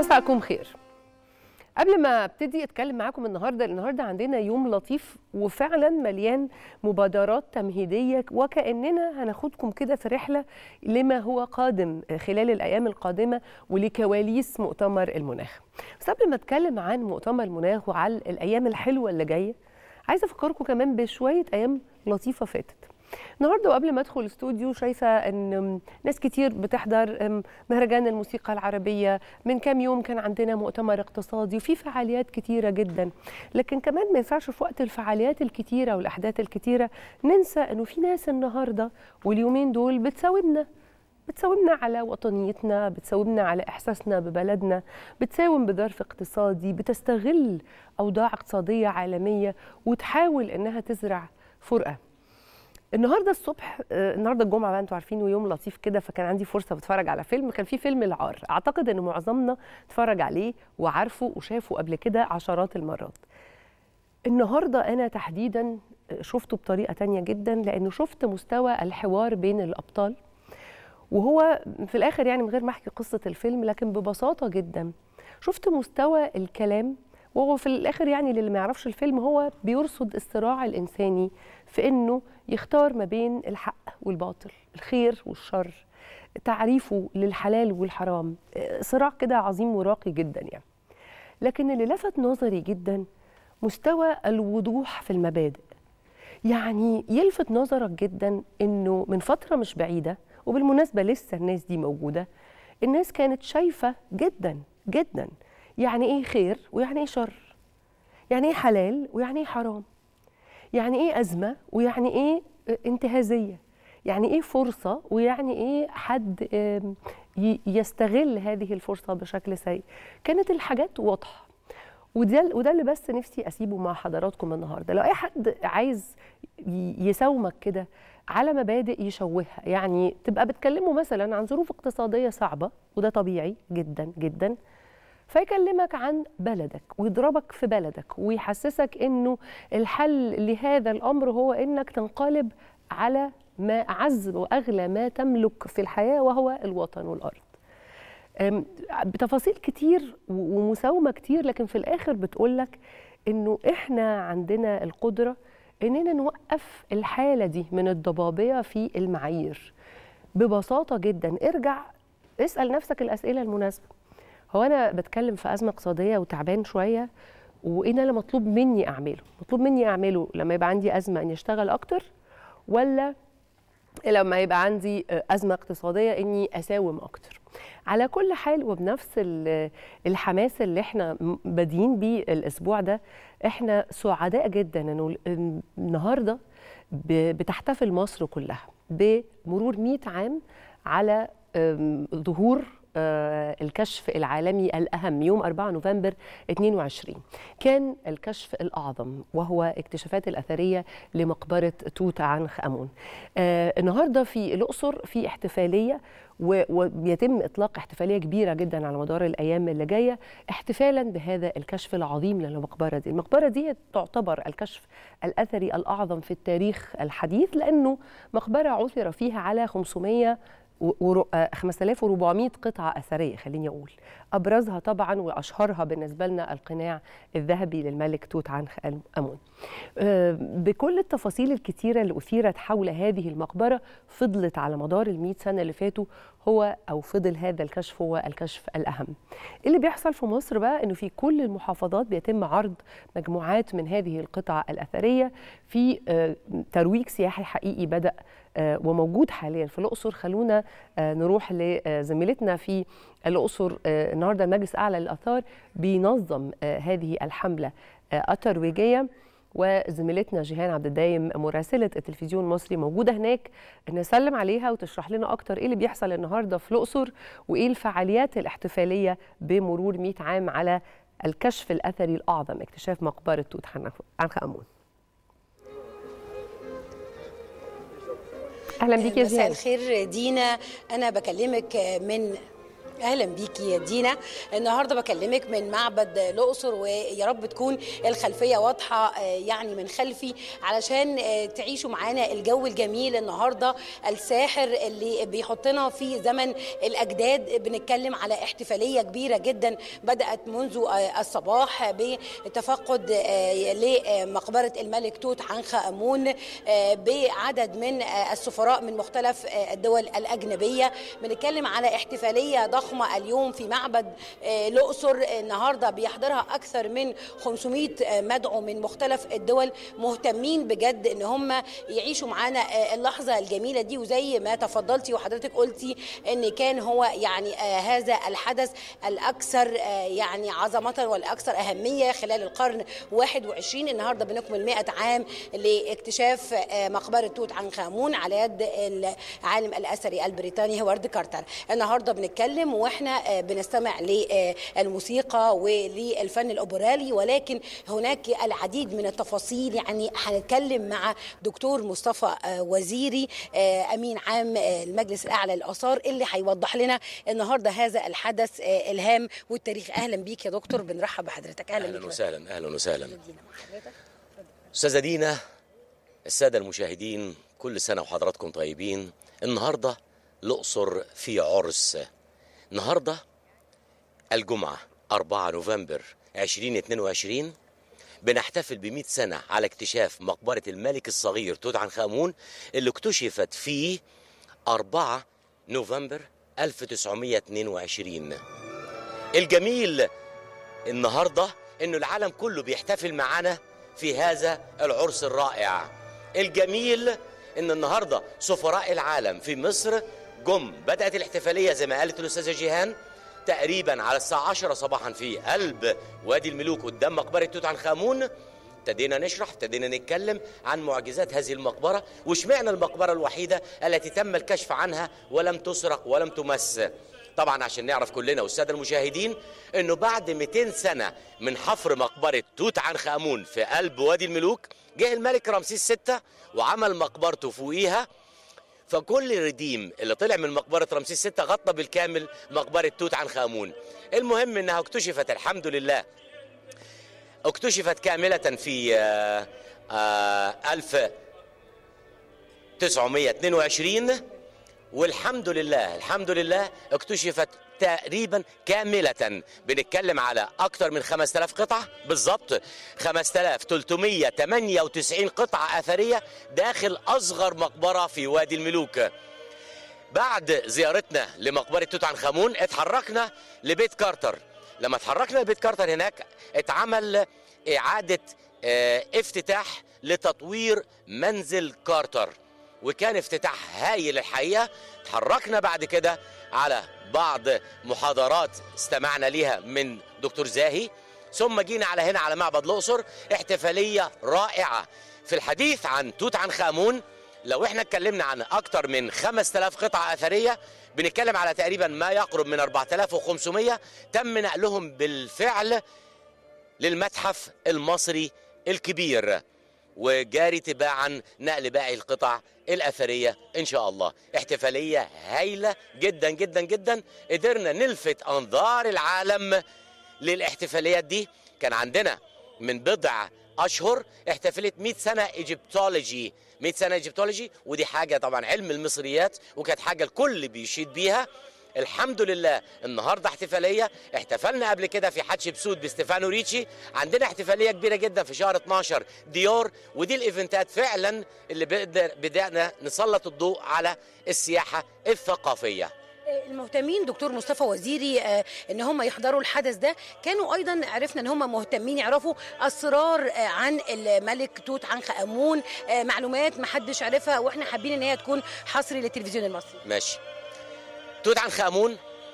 مساءكم خير قبل ما ابتدي اتكلم معاكم النهارده النهارده عندنا يوم لطيف وفعلا مليان مبادرات تمهيديه وكاننا هناخدكم كده في رحله لما هو قادم خلال الايام القادمه ولكواليس مؤتمر المناخ. بس قبل ما اتكلم عن مؤتمر المناخ وعن الايام الحلوه اللي جايه عايزه افكركم كمان بشويه ايام لطيفه فاتت. النهارده وقبل ما ادخل الاستوديو شايفه ان ناس كتير بتحضر مهرجان الموسيقى العربيه من كام يوم كان عندنا مؤتمر اقتصادي وفي فعاليات كتيره جدا لكن كمان ما ينفعش في وقت الفعاليات الكتيره والاحداث الكتيره ننسى انه في ناس النهارده واليومين دول بتساومنا بتساومنا على وطنيتنا بتساومنا على احساسنا ببلدنا بتساوم بظرف اقتصادي بتستغل اوضاع اقتصاديه عالميه وتحاول انها تزرع فرقه النهارده الصبح النهارده الجمعه بقى انتوا عارفين يوم لطيف كده فكان عندي فرصه بتفرج على فيلم كان في فيلم العار اعتقد ان معظمنا اتفرج عليه وعارفه وشافه قبل كده عشرات المرات النهارده انا تحديدا شفته بطريقه تانية جدا لانه شفت مستوى الحوار بين الابطال وهو في الاخر يعني من غير ما احكي قصه الفيلم لكن ببساطه جدا شفت مستوى الكلام وهو في الاخر يعني للي ما يعرفش الفيلم هو بيرصد الصراع الانساني في انه يختار ما بين الحق والباطل الخير والشر تعريفه للحلال والحرام صراع كده عظيم وراقي جدا يعني لكن اللي لفت نظري جدا مستوى الوضوح في المبادئ يعني يلفت نظرك جدا انه من فتره مش بعيده وبالمناسبه لسه الناس دي موجوده الناس كانت شايفه جدا جدا يعني ايه خير ويعني ايه شر يعني ايه حلال ويعني ايه حرام يعني ايه ازمه ويعني ايه انتهازيه يعني ايه فرصه ويعني ايه حد يستغل هذه الفرصه بشكل سيء كانت الحاجات واضحه وده وده اللي بس نفسي اسيبه مع حضراتكم النهارده لو اي حد عايز يساومك كده على مبادئ يشوهها يعني تبقى بتكلمه مثلا عن ظروف اقتصاديه صعبه وده طبيعي جدا جدا فيكلمك عن بلدك ويضربك في بلدك ويحسسك انه الحل لهذا الامر هو انك تنقلب على ما اعز واغلى ما تملك في الحياه وهو الوطن والارض. بتفاصيل كتير ومساومه كتير لكن في الاخر بتقولك انه احنا عندنا القدره اننا نوقف الحاله دي من الضبابيه في المعايير. ببساطه جدا ارجع اسال نفسك الاسئله المناسبه. هو انا بتكلم في ازمه اقتصاديه وتعبان شويه وايه اللي مطلوب مني اعمله مطلوب مني اعمله لما يبقى عندي ازمه اني اشتغل اكتر ولا لما يبقى عندي ازمه اقتصاديه اني اساوم اكتر على كل حال وبنفس الحماس اللي احنا بادئين بيه الاسبوع ده احنا سعداء جدا انه النهارده بتحتفل مصر كلها بمرور 100 عام على ظهور الكشف العالمي الأهم يوم 4 نوفمبر 22 كان الكشف الأعظم وهو اكتشافات الأثرية لمقبرة توت عنخ أمون النهاردة في الأقصر في احتفالية ويتم إطلاق احتفالية كبيرة جدا على مدار الأيام اللي جاية احتفالا بهذا الكشف العظيم للمقبرة دي المقبرة دي تعتبر الكشف الأثري الأعظم في التاريخ الحديث لأنه مقبرة عثر فيها على 500 5400 قطعة أثرية خليني أقول أبرزها طبعا وأشهرها بالنسبة لنا القناع الذهبي للملك توت عنخ آمون بكل التفاصيل الكتيرة اللي أثيرت حول هذه المقبرة فضلت على مدار المئة سنة اللي فاتوا هو أو فضل هذا الكشف هو الكشف الأهم اللي بيحصل في مصر بقى أنه في كل المحافظات بيتم عرض مجموعات من هذه القطع الأثرية في ترويج سياحي حقيقي بدأ وموجود حاليا في الأقصر خلونا نروح لزميلتنا في الأقصر النهارده المجلس الأعلى للآثار بينظم هذه الحملة الترويجية وزميلتنا جيهان عبد الدايم مراسلة التلفزيون المصري موجودة هناك نسلم عليها وتشرح لنا أكتر إيه اللي بيحصل النهاردة في الأقصر وإيه الفعاليات الاحتفالية بمرور 100 عام على الكشف الأثري الأعظم اكتشاف مقبرة توت عنخ آمون اهلا بيك يا مساء الخير دينا انا بكلمك من اهلا بيكي يا دينا النهارده بكلمك من معبد الاقصر ويا رب تكون الخلفيه واضحه يعني من خلفي علشان تعيشوا معانا الجو الجميل النهارده الساحر اللي بيحطنا في زمن الاجداد بنتكلم على احتفاليه كبيره جدا بدات منذ الصباح بتفقد لمقبره الملك توت عنخ امون بعدد من السفراء من مختلف الدول الاجنبيه بنتكلم على احتفاليه ضخمه ضخمه اليوم في معبد الاقصر النهارده بيحضرها اكثر من 500 مدعو من مختلف الدول مهتمين بجد ان هم يعيشوا معانا اللحظه الجميله دي وزي ما تفضلتي وحضرتك قلتي ان كان هو يعني هذا الحدث الاكثر يعني عظمه والاكثر اهميه خلال القرن 21 النهارده بنكمل 100 عام لاكتشاف مقبره توت عنخ امون على يد العالم الاثري البريطاني هوارد كارتر النهارده بنتكلم واحنا بنستمع للموسيقى وللفن الاوبرالي ولكن هناك العديد من التفاصيل يعني هنتكلم مع دكتور مصطفى وزيري امين عام المجلس الاعلى للاثار اللي هيوضح لنا النهارده هذا الحدث الهام والتاريخ اهلا بيك يا دكتور بنرحب بحضرتك اهلا, أهلاً وسهلا اهلا وسهلا استاذه دينا الساده المشاهدين كل سنه وحضراتكم طيبين النهارده الاقصر في عرس النهارده الجمعة 4 نوفمبر 2022 بنحتفل ب 100 سنة على اكتشاف مقبرة الملك الصغير توت عنخ آمون اللي اكتشفت في 4 نوفمبر 1922 الجميل النهارده انه العالم كله بيحتفل معانا في هذا العرس الرائع الجميل ان النهارده سفراء العالم في مصر جم بدأت الاحتفالية زي ما قالت الأستاذة جيهان تقريبا على الساعة 10 صباحا في قلب وادي الملوك قدام مقبرة توت عنخ آمون ابتدينا نشرح ابتدينا نتكلم عن معجزات هذه المقبرة واشمعنى المقبرة الوحيدة التي تم الكشف عنها ولم تسرق ولم تمس طبعا عشان نعرف كلنا والساده المشاهدين انه بعد 200 سنه من حفر مقبره توت عنخ امون في قلب وادي الملوك جه الملك رمسيس ستة وعمل مقبرته فوقيها فكل الرديم اللي طلع من مقبرة رمسيس ستة غطى بالكامل مقبرة توت عنخ آمون المهم انها اكتشفت الحمد لله اكتشفت كاملة في آآ آآ 1922 والحمد لله الحمد لله اكتشفت تقريبا كاملة بنتكلم على أكثر من 5000 قطعة بالظبط 5398 قطعة أثرية داخل أصغر مقبرة في وادي الملوك بعد زيارتنا لمقبرة توت عنخ آمون اتحركنا لبيت كارتر لما اتحركنا لبيت كارتر هناك اتعمل إعادة اه افتتاح لتطوير منزل كارتر وكان افتتاح هايل الحقيقة تحركنا بعد كده على بعض محاضرات استمعنا ليها من دكتور زاهي ثم جينا على هنا على معبد الأقصر احتفالية رائعة في الحديث عن توت عنخ آمون لو احنا اتكلمنا عن اكتر من 5000 قطعة اثرية بنتكلم على تقريبا ما يقرب من 4500 تم نقلهم بالفعل للمتحف المصري الكبير وجاري تباعا نقل باقي القطع الأثرية إن شاء الله احتفالية هايلة جدا جدا جدا قدرنا نلفت أنظار العالم للاحتفاليات دي كان عندنا من بضع أشهر احتفلت 100 سنة إيجيبتولوجي 100 سنة إيجيبتولوجي ودي حاجة طبعا علم المصريات وكانت حاجة الكل بيشيد بيها الحمد لله النهارده احتفاليه احتفلنا قبل كده في حتشبسوت باستيفانو ريتشي عندنا احتفاليه كبيره جدا في شهر 12 ديور ودي الايفنتات فعلا اللي بقدر بدانا نسلط الضوء على السياحه الثقافيه المهتمين دكتور مصطفى وزيري آه ان هم يحضروا الحدث ده كانوا ايضا عرفنا ان هم مهتمين يعرفوا اسرار آه عن الملك توت عنخ امون آه معلومات ما حدش عرفها واحنا حابين ان هي تكون حصري للتلفزيون المصري ماشي توت عنخ امون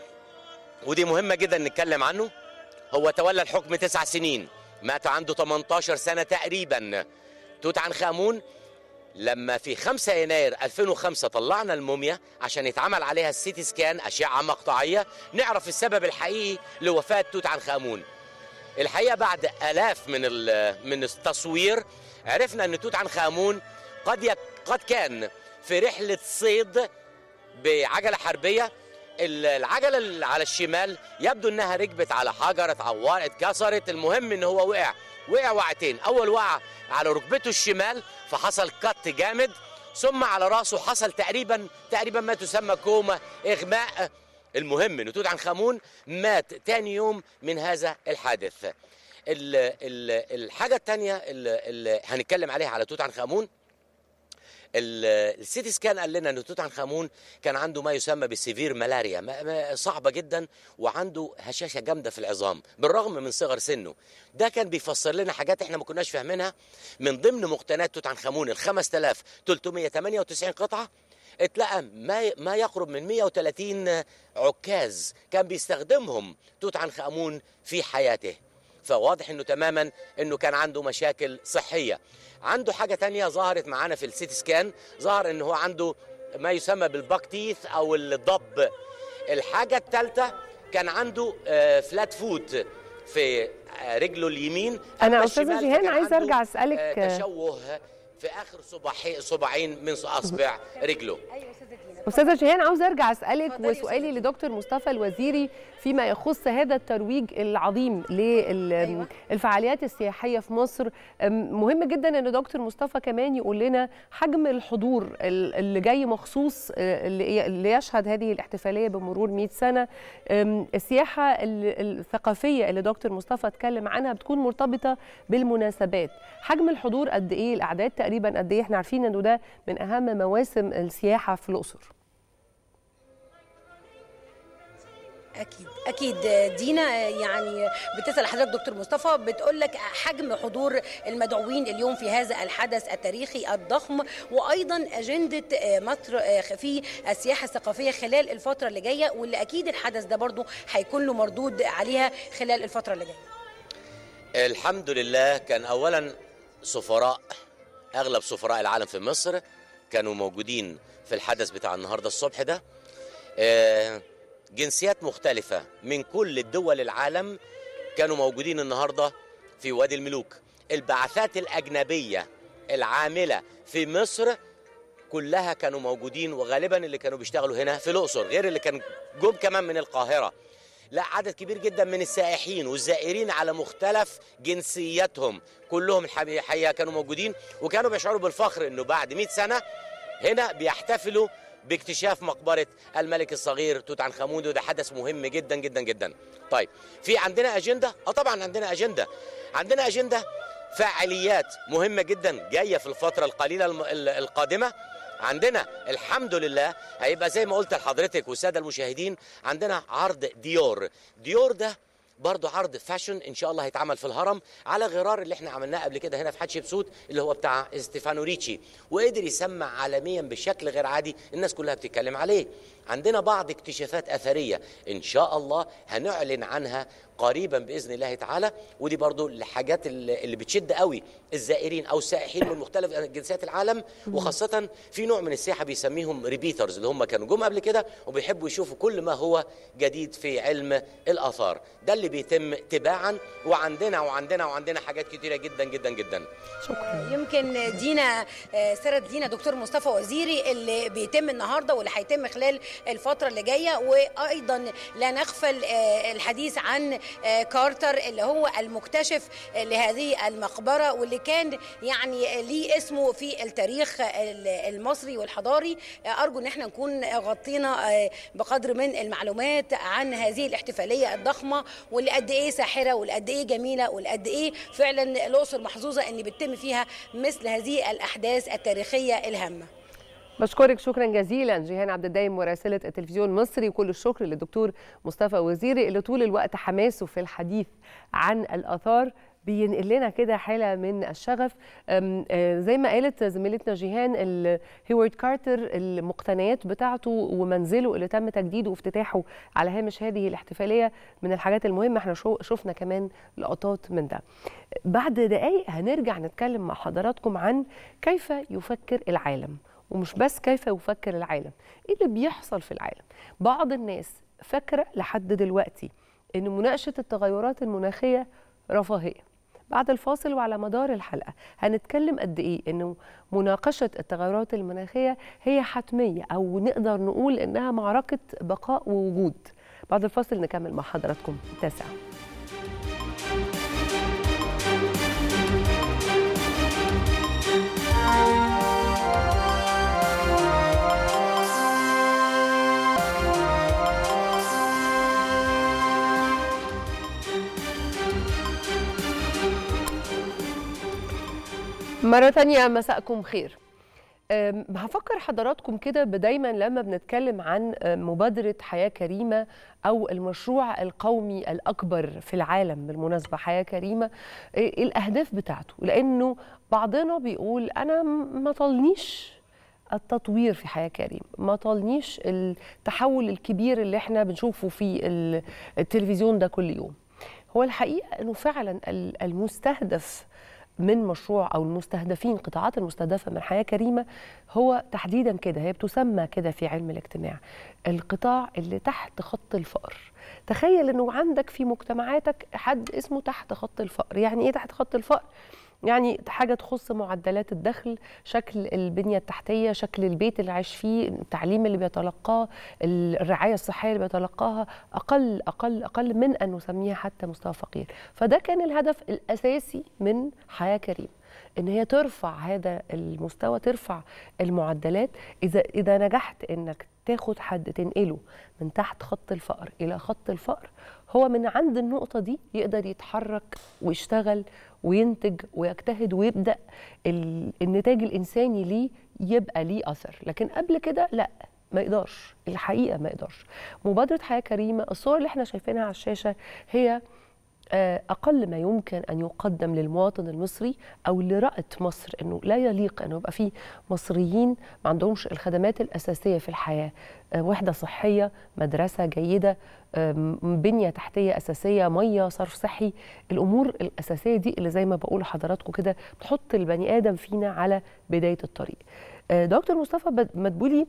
ودي مهمه جدا نتكلم عنه هو تولى الحكم تسع سنين مات عنده 18 سنه تقريبا توت عنخ امون لما في 5 يناير 2005 طلعنا الموميا عشان يتعمل عليها السيتي سكان اشعه مقطعيه نعرف السبب الحقيقي لوفاه توت عنخ امون الحقيقه بعد الاف من من التصوير عرفنا ان توت عنخ امون قد يك قد كان في رحله صيد بعجله حربيه العجله اللي على الشمال يبدو انها ركبت على حجر اتعورت اتكسرت المهم ان هو وقع وقع وقعتين اول وقع على ركبته الشمال فحصل كت جامد ثم على راسه حصل تقريبا تقريبا ما تسمى كوما اغماء المهم ان توت عنخ امون مات تاني يوم من هذا الحادث ال ال الحاجه الثانيه اللي هنتكلم عليها على توت عنخ امون السيتي سكان قال لنا ان توت عنخ امون كان عنده ما يسمى بسيفير ملاريا ما- ما- صعبه جدا وعنده هشاشه جامده في العظام بالرغم من صغر سنه ده كان بيفسر لنا حاجات احنا ما كناش فاهمينها من ضمن مقتنيات توت عنخ امون ال 5398 قطعه اتلقى ما ما يقرب من 130 عكاز كان بيستخدمهم توت عنخ امون في حياته فواضح انه تماما انه كان عنده مشاكل صحيه عنده حاجه تانية ظهرت معانا في السيتي سكان ظهر ان هو عنده ما يسمى بالباك تيث او الضب الحاجه الثالثه كان عنده آه، فلات فوت في آه، رجله اليمين أنا أما أستاذة الشمال جيهان فكان عايزة عنده، أرجع أسألك، آه، تشوه في اخر صباحي صباعين من اصبع رجله ايوه استاذه دينا استاذه جيهان عاوزه ارجع اسالك اتفضلي يا وسؤالي أستاذة لدكتور مصطفى الوزيري فيما يخص هذا الترويج العظيم أيوة. للفعاليات السياحيه في مصر أم، مهم جدا ان دكتور مصطفى كمان يقول لنا حجم الحضور ال- اللي جاي مخصوص آه، اللي اللي يشهد هذه الاحتفاليه بمرور 100 سنه أم، السياحه ال- الثقافيه اللي دكتور مصطفى اتكلم عنها بتكون مرتبطه بالمناسبات حجم الحضور قد ايه الاعداد تقريبا قد ايه احنا عارفين انه ده من اهم مواسم السياحه في الاقصر اكيد اكيد دينا يعني بتسال حضرتك دكتور مصطفى بتقول لك حجم حضور المدعوين اليوم في هذا الحدث التاريخي الضخم وايضا اجنده مصر في السياحه الثقافيه خلال الفتره اللي جايه واللي اكيد الحدث ده برضو هيكون له مردود عليها خلال الفتره اللي جايه الحمد لله كان اولا سفراء اغلب سفراء العالم في مصر كانوا موجودين في الحدث بتاع النهارده الصبح ده آه، جنسيات مختلفة من كل الدول العالم كانوا موجودين النهارده في وادي الملوك البعثات الأجنبية العاملة في مصر كلها كانوا موجودين وغالبا اللي كانوا بيشتغلوا هنا في الأقصر غير اللي كان جم كمان من القاهرة لا عدد كبير جدا من السائحين والزائرين على مختلف جنسياتهم كلهم الحقيقة كانوا موجودين وكانوا بيشعروا بالفخر انه بعد 100 سنة هنا بيحتفلوا باكتشاف مقبرة الملك الصغير توت عنخ آمون وده حدث مهم جدا جدا جدا طيب في عندنا أجندة؟ اه طبعا عندنا أجندة عندنا أجندة فعاليات مهمة جدا جاية في الفترة القليلة الم- ال- القادمة عندنا الحمد لله هيبقى زي ما قلت لحضرتك والساده المشاهدين عندنا عرض ديور ديور ده برضه عرض فاشن ان شاء الله هيتعمل في الهرم على غرار اللي احنا عملناه قبل كده هنا في حتشبسوت اللي هو بتاع ستيفانو ريتشي وقدر يسمع عالميا بشكل غير عادي الناس كلها بتتكلم عليه عندنا بعض اكتشافات اثريه ان شاء الله هنعلن عنها قريبا باذن الله تعالى ودي برضو الحاجات اللي اللي بتشد قوي الزائرين او السائحين من مختلف جنسيات العالم وخاصه في نوع من السياحه بيسميهم ريبيترز اللي هم كانوا جم قبل كده وبيحبوا يشوفوا كل ما هو جديد في علم الاثار ده اللي بيتم تباعا وعندنا وعندنا وعندنا حاجات كتيره جدا جدا جدا شكرا يمكن دينا آه، سرد دينا دكتور مصطفى وزيري اللي بيتم النهارده واللي هيتم خلال الفتره اللي جايه وايضا لا نغفل آه، الحديث عن آه، كارتر اللي هو المكتشف آه، لهذه المقبره واللي كان يعني ليه اسمه في التاريخ ال- المصري والحضاري آه، ارجو ان احنا نكون غطينا آه، بقدر من المعلومات عن هذه الاحتفاليه الضخمه واللي قد ايه ساحره واللي قد ايه جميله واللي قد ايه فعلا الاقصر محظوظه ان بيتم فيها مثل هذه الاحداث التاريخيه الهامه بشكرك شكرا جزيلا جيهان عبد الدايم مراسله التلفزيون المصري وكل الشكر للدكتور مصطفى وزيري اللي طول الوقت حماسه في الحديث عن الاثار بينقل لنا كده حاله من الشغف أم، آه، زي ما قالت زميلتنا جيهان ال- هيوارد كارتر المقتنيات بتاعته ومنزله اللي تم تجديده وافتتاحه على هامش هذه الاحتفاليه من الحاجات المهمه احنا شو- شفنا كمان لقطات من ده بعد دقائق هنرجع نتكلم مع حضراتكم عن كيف يفكر العالم ومش بس كيف يفكر العالم ايه اللي بيحصل في العالم بعض الناس فاكره لحد دلوقتي ان مناقشه التغيرات المناخيه رفاهيه بعد الفاصل وعلى مدار الحلقه هنتكلم قد ايه انه مناقشه التغيرات المناخيه هي حتميه او نقدر نقول انها معركه بقاء ووجود بعد الفاصل نكمل مع حضراتكم تاسع مرة تانية مساءكم خير أم، هفكر حضراتكم كده دايما لما بنتكلم عن أم، مبادرة حياة كريمة أو المشروع القومي الأكبر في العالم بالمناسبة حياة كريمة إيه الأهداف بتاعته لأنه بعضنا بيقول أنا م- ما طالنيش التطوير في حياة كريم ما طالنيش التحول الكبير اللي احنا بنشوفه في ال- التلفزيون ده كل يوم هو الحقيقة أنه فعلا ال- المستهدف من مشروع او المستهدفين القطاعات المستهدفه من حياه كريمه هو تحديدا كده هي بتسمى كده في علم الاجتماع القطاع اللي تحت خط الفقر تخيل انه عندك في مجتمعاتك حد اسمه تحت خط الفقر يعني ايه تحت خط الفقر يعني حاجة تخص معدلات الدخل شكل البنية التحتية شكل البيت اللي عايش فيه التعليم اللي بيتلقاه الرعاية الصحية اللي بيتلقاها أقل أقل أقل من أن نسميها حتى مستوى فقير فده كان الهدف الأساسي من حياة كريم ان هي ترفع هذا المستوى ترفع المعدلات اذا اذا نجحت انك تاخد حد تنقله من تحت خط الفقر الى خط الفقر هو من عند النقطه دي يقدر يتحرك ويشتغل وينتج ويجتهد ويبدا ال- النتاج الانساني ليه يبقى ليه اثر لكن قبل كده لا ما يقدرش الحقيقه ما يقدرش مبادره حياه كريمه الصور اللي احنا شايفينها على الشاشه هي آه، أقل ما يمكن أن يقدم للمواطن المصري أو اللي رأت مصر أنه لا يليق أنه يبقى في مصريين ما عندهمش الخدمات الأساسية في الحياة آه، وحدة صحية مدرسة جيدة آم، بنية تحتية أساسية مية صرف صحي الأمور الأساسية دي اللي زي ما بقول لحضراتكم كده بتحط البني آدم فينا على بداية الطريق آه، دكتور مصطفى بد- مدبولي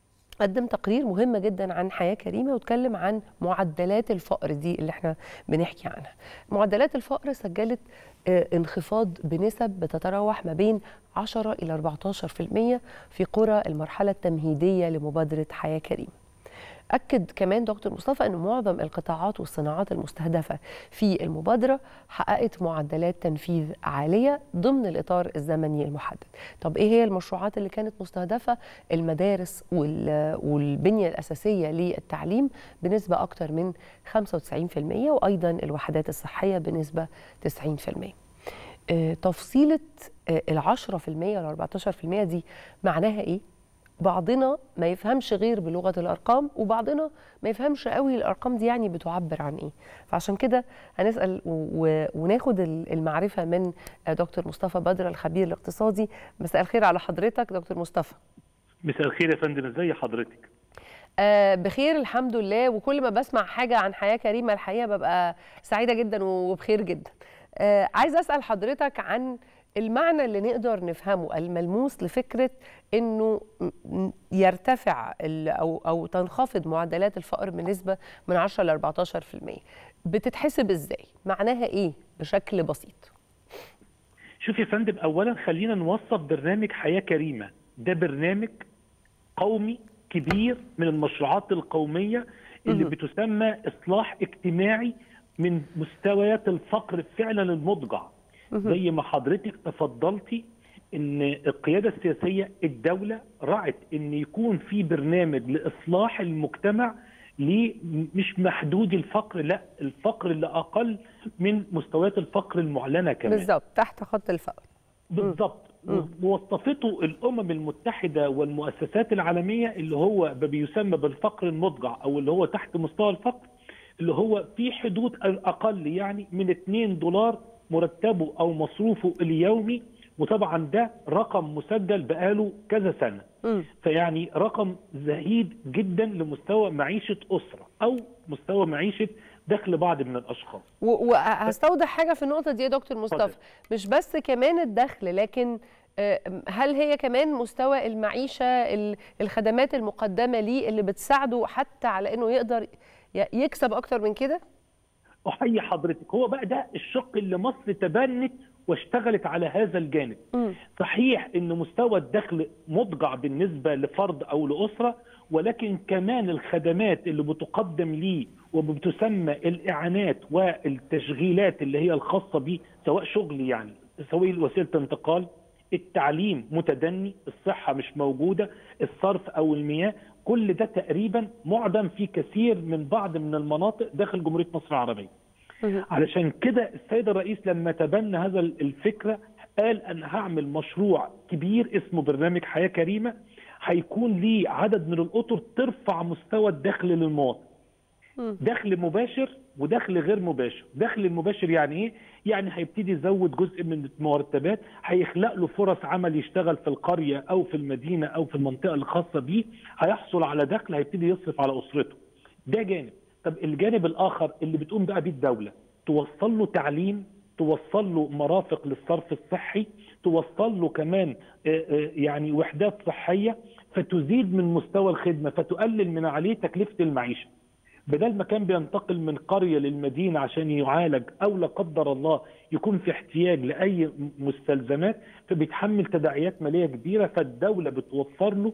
قدم تقرير مهم جدا عن حياة كريمة واتكلم عن معدلات الفقر دي اللي احنا بنحكي عنها معدلات الفقر سجلت آه، انخفاض بنسب بتتراوح ما بين 10 إلى 14% في قرى المرحلة التمهيدية لمبادرة حياة كريمة أكد كمان دكتور مصطفى أن معظم القطاعات والصناعات المستهدفة في المبادرة حققت معدلات تنفيذ عالية ضمن الإطار الزمني المحدد طب إيه هي المشروعات اللي كانت مستهدفة؟ المدارس وال- والبنية الأساسية للتعليم بنسبة أكثر من 95% وأيضا الوحدات الصحية بنسبة 90% آه، تفصيلة آه، العشرة في المية والأربعتاشر في المية دي معناها إيه؟ بعضنا ما يفهمش غير بلغة الأرقام وبعضنا ما يفهمش قوي الأرقام دي يعني بتعبر عن إيه فعشان كده هنسأل و- و- وناخد ال- المعرفة من آه، دكتور مصطفى بدر الخبير الاقتصادي مساء الخير على حضرتك دكتور مصطفى مساء الخير يا فندم ازي حضرتك آه بخير الحمد لله وكل ما بسمع حاجة عن حياة كريمة الحقيقة ببقى سعيدة جدا وبخير جدا آه عايز أسأل حضرتك عن المعنى اللي نقدر نفهمه الملموس لفكرة انه م- م- يرتفع ال- او او تنخفض معدلات الفقر بنسبة من 10 ل 14% بتتحسب ازاي؟ معناها ايه بشكل بسيط؟ شوف يا فندم اولا خلينا نوصف برنامج حياه كريمه ده برنامج قومي كبير من المشروعات القوميه اللي مهم. بتسمى اصلاح اجتماعي من مستويات الفقر فعلا المضجع زي ما حضرتك تفضلتي ان القياده السياسيه الدوله رعت ان يكون في برنامج لاصلاح المجتمع ليه مش محدود الفقر لا الفقر اللي اقل من مستويات الفقر المعلنه كمان بالظبط تحت خط الفقر بالظبط ووصفته الامم المتحده والمؤسسات العالميه اللي هو بيسمى بالفقر المضجع او اللي هو تحت مستوى الفقر اللي هو في حدود الاقل يعني من 2 دولار مرتبه او مصروفه اليومي وطبعا ده رقم مسجل بقاله كذا سنه مم. فيعني رقم زهيد جدا لمستوى معيشه اسره او مستوى معيشه دخل بعض من الاشخاص و- وهستوضح حاجه في النقطه دي يا دكتور مصطفى اتفضل. مش بس كمان الدخل لكن آه، هل هي كمان مستوى المعيشه ال- الخدمات المقدمه ليه اللي بتساعده حتى على انه يقدر ي- يكسب اكتر من كده احيي حضرتك هو بقى ده الشق اللي مصر تبنت واشتغلت على هذا الجانب مم. صحيح ان مستوى الدخل مضجع بالنسبه لفرد او لاسره ولكن كمان الخدمات اللي بتقدم ليه وبتسمى الاعانات والتشغيلات اللي هي الخاصه بيه سواء شغل يعني سواء وسيله انتقال التعليم متدني الصحه مش موجوده الصرف او المياه كل ده تقريبا معدم في كثير من بعض من المناطق داخل جمهوريه مصر العربيه مم. علشان كده السيد الرئيس لما تبنى هذا الفكره قال انا هعمل مشروع كبير اسمه برنامج حياه كريمه هيكون ليه عدد من الاطر ترفع مستوى الدخل للمواطن مم. دخل مباشر ودخل غير مباشر دخل المباشر يعني ايه يعني هيبتدي يزود جزء من المرتبات هيخلق له فرص عمل يشتغل في القريه او في المدينه او في المنطقه الخاصه بيه هيحصل على دخل هيبتدي يصرف على اسرته ده جانب طب الجانب الاخر اللي بتقوم بقى بيه الدوله توصل له تعليم توصل له مرافق للصرف الصحي توصل له كمان آه، آه، يعني وحدات صحيه فتزيد من مستوى الخدمه فتقلل من عليه تكلفه المعيشه بدل ما كان بينتقل من قريه للمدينه عشان يعالج او لا قدر الله يكون في احتياج لاي مستلزمات فبيتحمل تداعيات ماليه كبيره فالدوله بتوفر له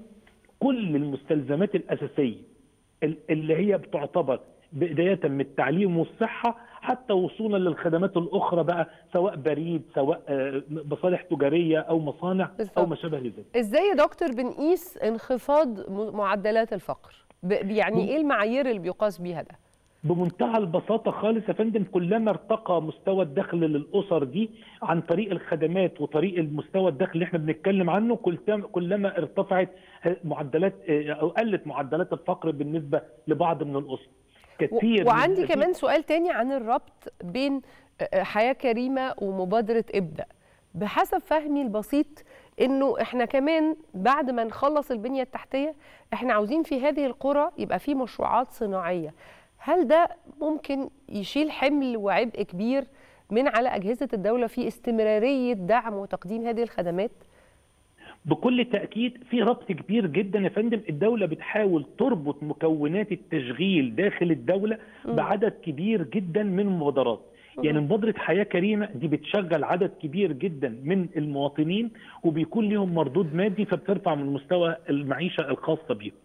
كل المستلزمات الاساسيه ال- اللي هي بتعتبر بدايه من التعليم والصحه حتى وصولا للخدمات الاخرى بقى سواء بريد سواء آه، مصالح تجاريه او مصانع او بالظبط. ما شابه لذلك ازاي يا دكتور بنقيس انخفاض م- معدلات الفقر ب- يعني ايه المعايير اللي بيقاس بيها ده بمنتهى البساطة خالص يا فندم كلما ارتقى مستوى الدخل للأسر دي عن طريق الخدمات وطريق المستوى الدخل اللي احنا بنتكلم عنه كل- كلما ارتفعت معدلات اه، أو قلت معدلات الفقر بالنسبة لبعض من الأسر و- كتير وعندي من كمان سؤال تاني عن الربط بين آه، حياة كريمة ومبادرة ابدأ بحسب فهمي البسيط انه احنا كمان بعد ما نخلص البنية التحتية احنا عاوزين في هذه القرى يبقى في مشروعات صناعية هل ده ممكن يشيل حمل وعبء كبير من على أجهزة الدولة في استمرارية دعم وتقديم هذه الخدمات؟ بكل تأكيد في ربط كبير جدا يا فندم الدولة بتحاول تربط مكونات التشغيل داخل الدولة بعدد كبير جدا من المبادرات يعني مبادرة حياة كريمة دي بتشغل عدد كبير جدا من المواطنين وبيكون لهم مردود مادي فبترفع من مستوى المعيشة الخاصة بيهم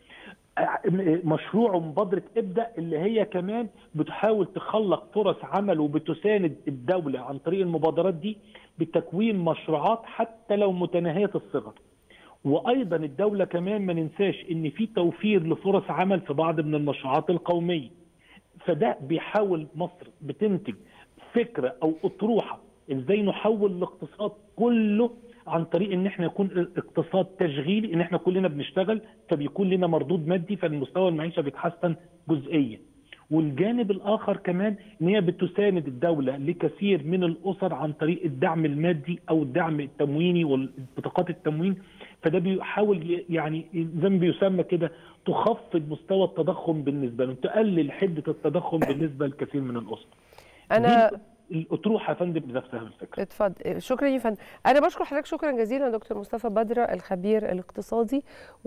مشروع مبادرة ابدأ اللي هي كمان بتحاول تخلق فرص عمل وبتساند الدولة عن طريق المبادرات دي بتكوين مشروعات حتى لو متناهية الصغر وايضا الدوله كمان ما ننساش ان في توفير لفرص عمل في بعض من المشروعات القوميه فده بيحاول مصر بتنتج فكره او اطروحه ازاي نحول الاقتصاد كله عن طريق ان احنا يكون اقتصاد تشغيلي ان احنا كلنا بنشتغل فبيكون لنا مردود مادي فالمستوى المعيشه بيتحسن جزئيا والجانب الاخر كمان ان هي بتساند الدوله لكثير من الاسر عن طريق الدعم المادي او الدعم التمويني والبطاقات التموين فده بيحاول يعني زي ما بيسمى كده تخفض مستوى التضخم بالنسبه لهم تقلل حده التضخم بالنسبه لكثير من الاسر أنا دي الاطروحه يا فندم بنفسها الفكره اتفضل شكرا يا فندم انا بشكر حضرتك شكرا جزيلا دكتور مصطفى بدره الخبير الاقتصادي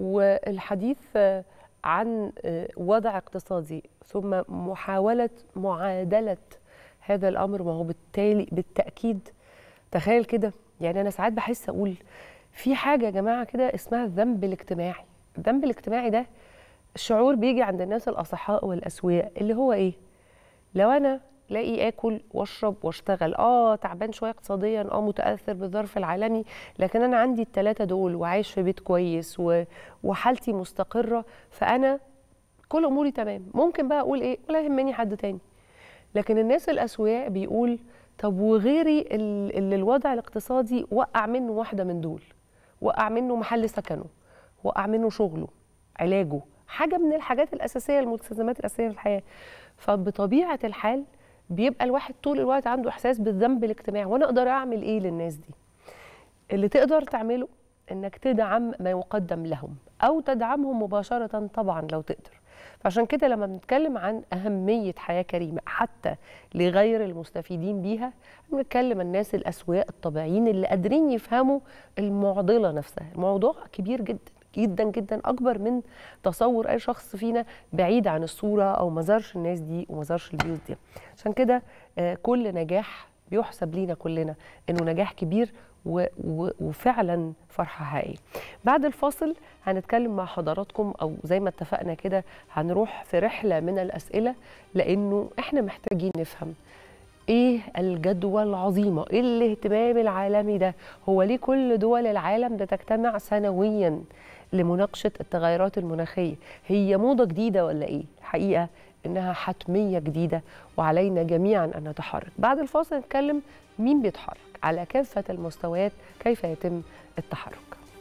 والحديث آه، عن آه، وضع اقتصادي ثم محاوله معادله هذا الامر ما هو بالتالي بالتاكيد تخيل كده يعني انا ساعات بحس اقول في حاجه يا جماعه كده اسمها الذنب الاجتماعي الذنب الاجتماعي ده شعور بيجي عند الناس الاصحاء والاسوياء اللي هو ايه لو انا لاقي اكل واشرب واشتغل اه تعبان شويه اقتصاديا اه متاثر بالظرف العالمي لكن انا عندي الثلاثه دول وعايش في بيت كويس و... وحالتي مستقره فانا كل اموري تمام ممكن بقى اقول ايه ولا يهمني حد تاني لكن الناس الاسوياء بيقول طب وغيري ال- اللي الوضع الاقتصادي وقع منه واحده من دول وقع منه محل سكنه وقع منه شغله علاجه حاجه من الحاجات الاساسيه المستلزمات الاساسيه في الحياه فبطبيعه الحال بيبقى الواحد طول الوقت عنده احساس بالذنب الاجتماعي وانا اقدر اعمل ايه للناس دي اللي تقدر تعمله انك تدعم ما يقدم لهم او تدعمهم مباشره طبعا لو تقدر فعشان كده لما بنتكلم عن اهميه حياه كريمه حتى لغير المستفيدين بيها بنتكلم الناس الاسوياء الطبيعيين اللي قادرين يفهموا المعضله نفسها الموضوع كبير جدا جدا جدا اكبر من تصور اي شخص فينا بعيد عن الصوره او ما زارش الناس دي وما زارش البيوت دي عشان كده آه، كل نجاح بيحسب لينا كلنا انه نجاح كبير و و وفعلا فرحه حقيقيه. بعد الفاصل هنتكلم مع حضراتكم او زي ما اتفقنا كده هنروح في رحله من الاسئله لانه احنا محتاجين نفهم ايه الجدوى العظيمه ايه الاهتمام العالمي ده هو ليه كل دول العالم بتجتمع سنويا لمناقشه التغيرات المناخيه هي موضه جديده ولا ايه الحقيقه انها حتميه جديده وعلينا جميعا ان نتحرك بعد الفاصل نتكلم مين بيتحرك على كافه المستويات كيف يتم التحرك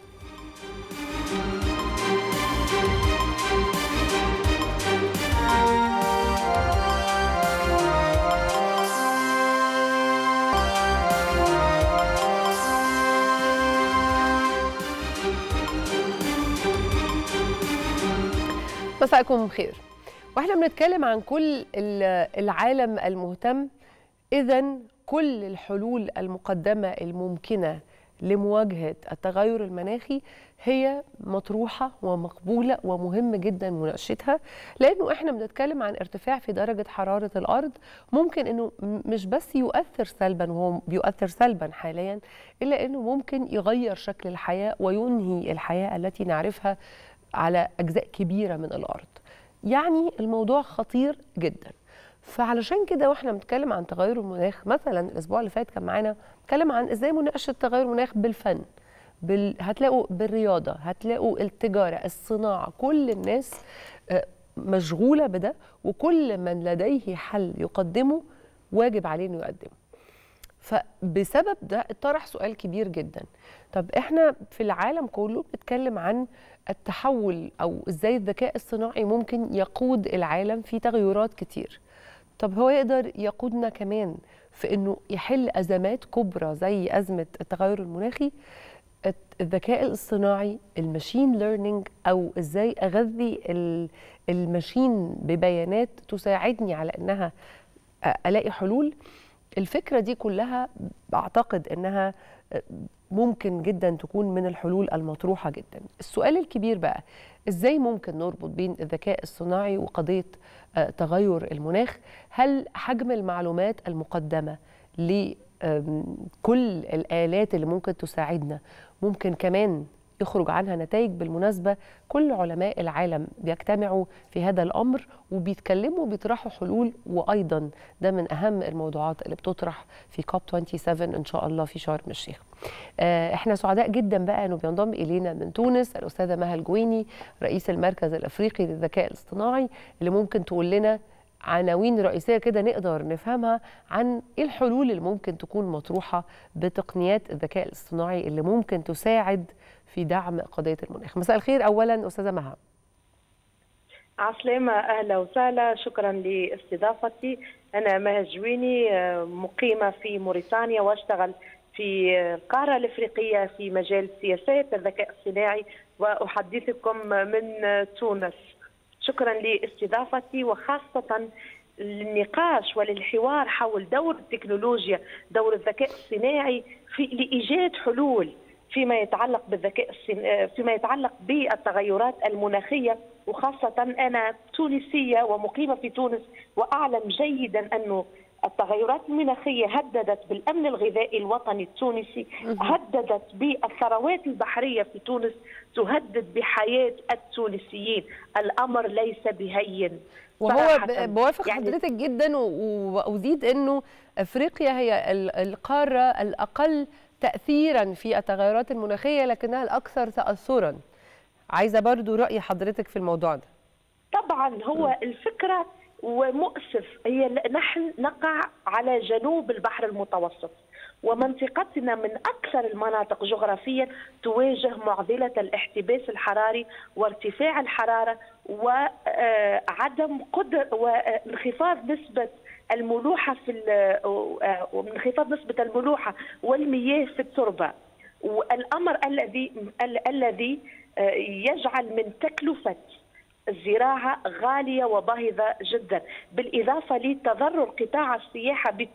مساءكم خير واحنا بنتكلم عن كل ال- العالم المهتم اذا كل الحلول المقدمه الممكنه لمواجهه التغير المناخي هي مطروحه ومقبوله ومهم جدا مناقشتها لانه احنا بنتكلم عن ارتفاع في درجه حراره الارض ممكن انه م- مش بس يؤثر سلبا وهو بيؤثر سلبا حاليا الا انه ممكن يغير شكل الحياه وينهي الحياه التي نعرفها على اجزاء كبيره من الارض يعني الموضوع خطير جدا فعلشان كده واحنا بنتكلم عن تغير المناخ مثلا الاسبوع اللي فات كان معانا بنتكلم عن ازاي مناقشه تغير المناخ بالفن بال... هتلاقوا بالرياضه هتلاقوا التجاره الصناعه كل الناس آه، مشغوله بده وكل من لديه حل يقدمه واجب عليه انه يقدمه فبسبب ده اتطرح سؤال كبير جدا طب احنا في العالم كله بنتكلم عن التحول او ازاي الذكاء الصناعي ممكن يقود العالم في تغيرات كتير طب هو يقدر يقودنا كمان في انه يحل ازمات كبرى زي ازمه التغير المناخي الت- الذكاء الصناعي الماشين ليرنينج او ازاي اغذي ال- الماشين ببيانات تساعدني على انها أ- الاقي حلول الفكره دي كلها بعتقد انها ممكن جدا تكون من الحلول المطروحه جدا السؤال الكبير بقى ازاي ممكن نربط بين الذكاء الصناعي وقضيه آه، تغير المناخ هل حجم المعلومات المقدمه لكل الالات اللي ممكن تساعدنا ممكن كمان يخرج عنها نتائج بالمناسبة كل علماء العالم بيجتمعوا في هذا الأمر وبيتكلموا وبيطرحوا حلول وأيضا ده من أهم الموضوعات اللي بتطرح في كوب 27 إن شاء الله في شرم الشيخ آه، احنا سعداء جدا بقى انه بينضم الينا من تونس الاستاذه مها الجويني رئيس المركز الافريقي للذكاء الاصطناعي اللي ممكن تقول لنا عناوين رئيسيه كده نقدر نفهمها عن ايه الحلول اللي ممكن تكون مطروحه بتقنيات الذكاء الاصطناعي اللي ممكن تساعد في دعم قضيه المناخ. مساء الخير اولا استاذه مها. عسلامة أهلا وسهلا شكرا لاستضافتي أنا مها الجويني آه، مقيمة في موريتانيا وأشتغل في القارة الإفريقية في مجال سياسات الذكاء الصناعي وأحدثكم من تونس شكرا لاستضافتي وخاصة للنقاش وللحوار حول دور التكنولوجيا دور الذكاء الصناعي في لإيجاد حلول فيما يتعلق بالذكاء الصن... فيما يتعلق بالتغيرات المناخيه وخاصه انا تونسيه ومقيمه في تونس واعلم جيدا انه التغيرات المناخيه هددت بالامن الغذائي الوطني التونسي هددت بالثروات البحريه في تونس تهدد بحياه التونسيين الامر ليس بهين وهو صراحة. ب- بوافق يعني حضرتك جدا و- وازيد انه افريقيا هي ال- القاره الاقل تاثيرا في التغيرات المناخيه لكنها الاكثر تاثرا. عايزه برضو راي حضرتك في الموضوع ده. طبعا هو الفكره ومؤسف هي ل- نحن نقع على جنوب البحر المتوسط ومنطقتنا من اكثر المناطق جغرافيا تواجه معضله الاحتباس الحراري وارتفاع الحراره وعدم قدر وانخفاض نسبه الملوحه في ال- وانخفاض نسبه الملوحه والمياه في التربه والامر الذي ال- الذي آه، يجعل من تكلفه الزراعة غالية وباهظة جدا بالإضافة لتضرر قطاع السياحة بت-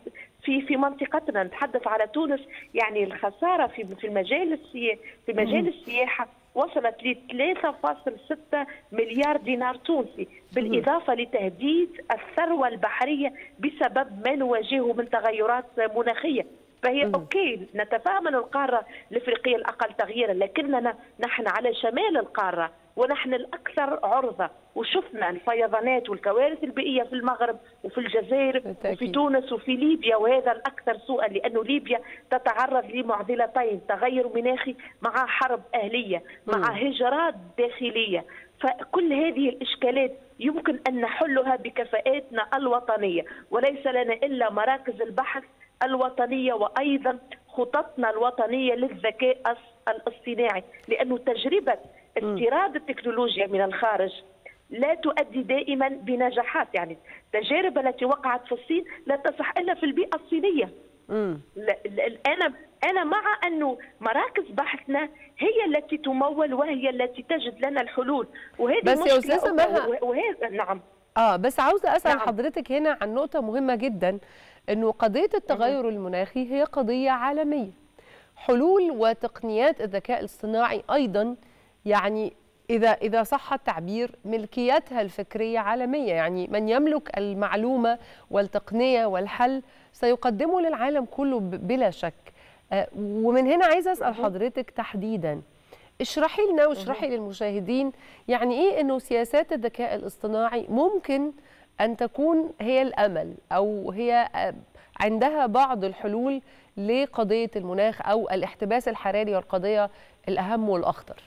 في في منطقتنا نتحدث على تونس يعني الخساره في في المجال السيا في مجال السياحه وصلت ل 3.6 مليار دينار تونسي بالاضافه لتهديد الثروه البحريه بسبب ما نواجهه من تغيرات مناخيه فهي اوكي نتفاهم ان القاره الافريقيه الاقل تغييرا لكننا نحن على شمال القاره ونحن الاكثر عرضه وشفنا الفيضانات والكوارث البيئيه في المغرب وفي الجزائر بالتأكيد. وفي تونس وفي ليبيا وهذا الاكثر سوءا لانه ليبيا تتعرض لمعضلتين تغير مناخي مع حرب اهليه مع هجرات داخليه فكل هذه الاشكالات يمكن ان نحلها بكفاءاتنا الوطنيه وليس لنا الا مراكز البحث الوطنيه وايضا خططنا الوطنيه للذكاء الص- الاصطناعي لانه تجربه استيراد التكنولوجيا من الخارج لا تؤدي دائما بنجاحات يعني التجارب التي وقعت في الصين لا تصح الا في البيئه الصينيه مم. لا- لا- انا انا مع انه مراكز بحثنا هي التي تمول وهي التي تجد لنا الحلول وهذه بس يا مشكلة أستاذة مها- وه- وهذا نعم اه بس عاوزه اسال نعم. حضرتك هنا عن نقطه مهمه جدا انه قضيه التغير المناخي هي قضيه عالميه حلول وتقنيات الذكاء الاصطناعي ايضا يعني اذا اذا صح التعبير ملكيتها الفكريه عالميه يعني من يملك المعلومه والتقنيه والحل سيقدمه للعالم كله ب- بلا شك آه، ومن هنا عايزه اسال حضرتك تحديدا اشرحي لنا واشرحي للمشاهدين يعني ايه انه سياسات الذكاء الاصطناعي ممكن ان تكون هي الامل او هي آه، عندها بعض الحلول لقضيه المناخ او الاحتباس الحراري والقضيه الاهم والاخطر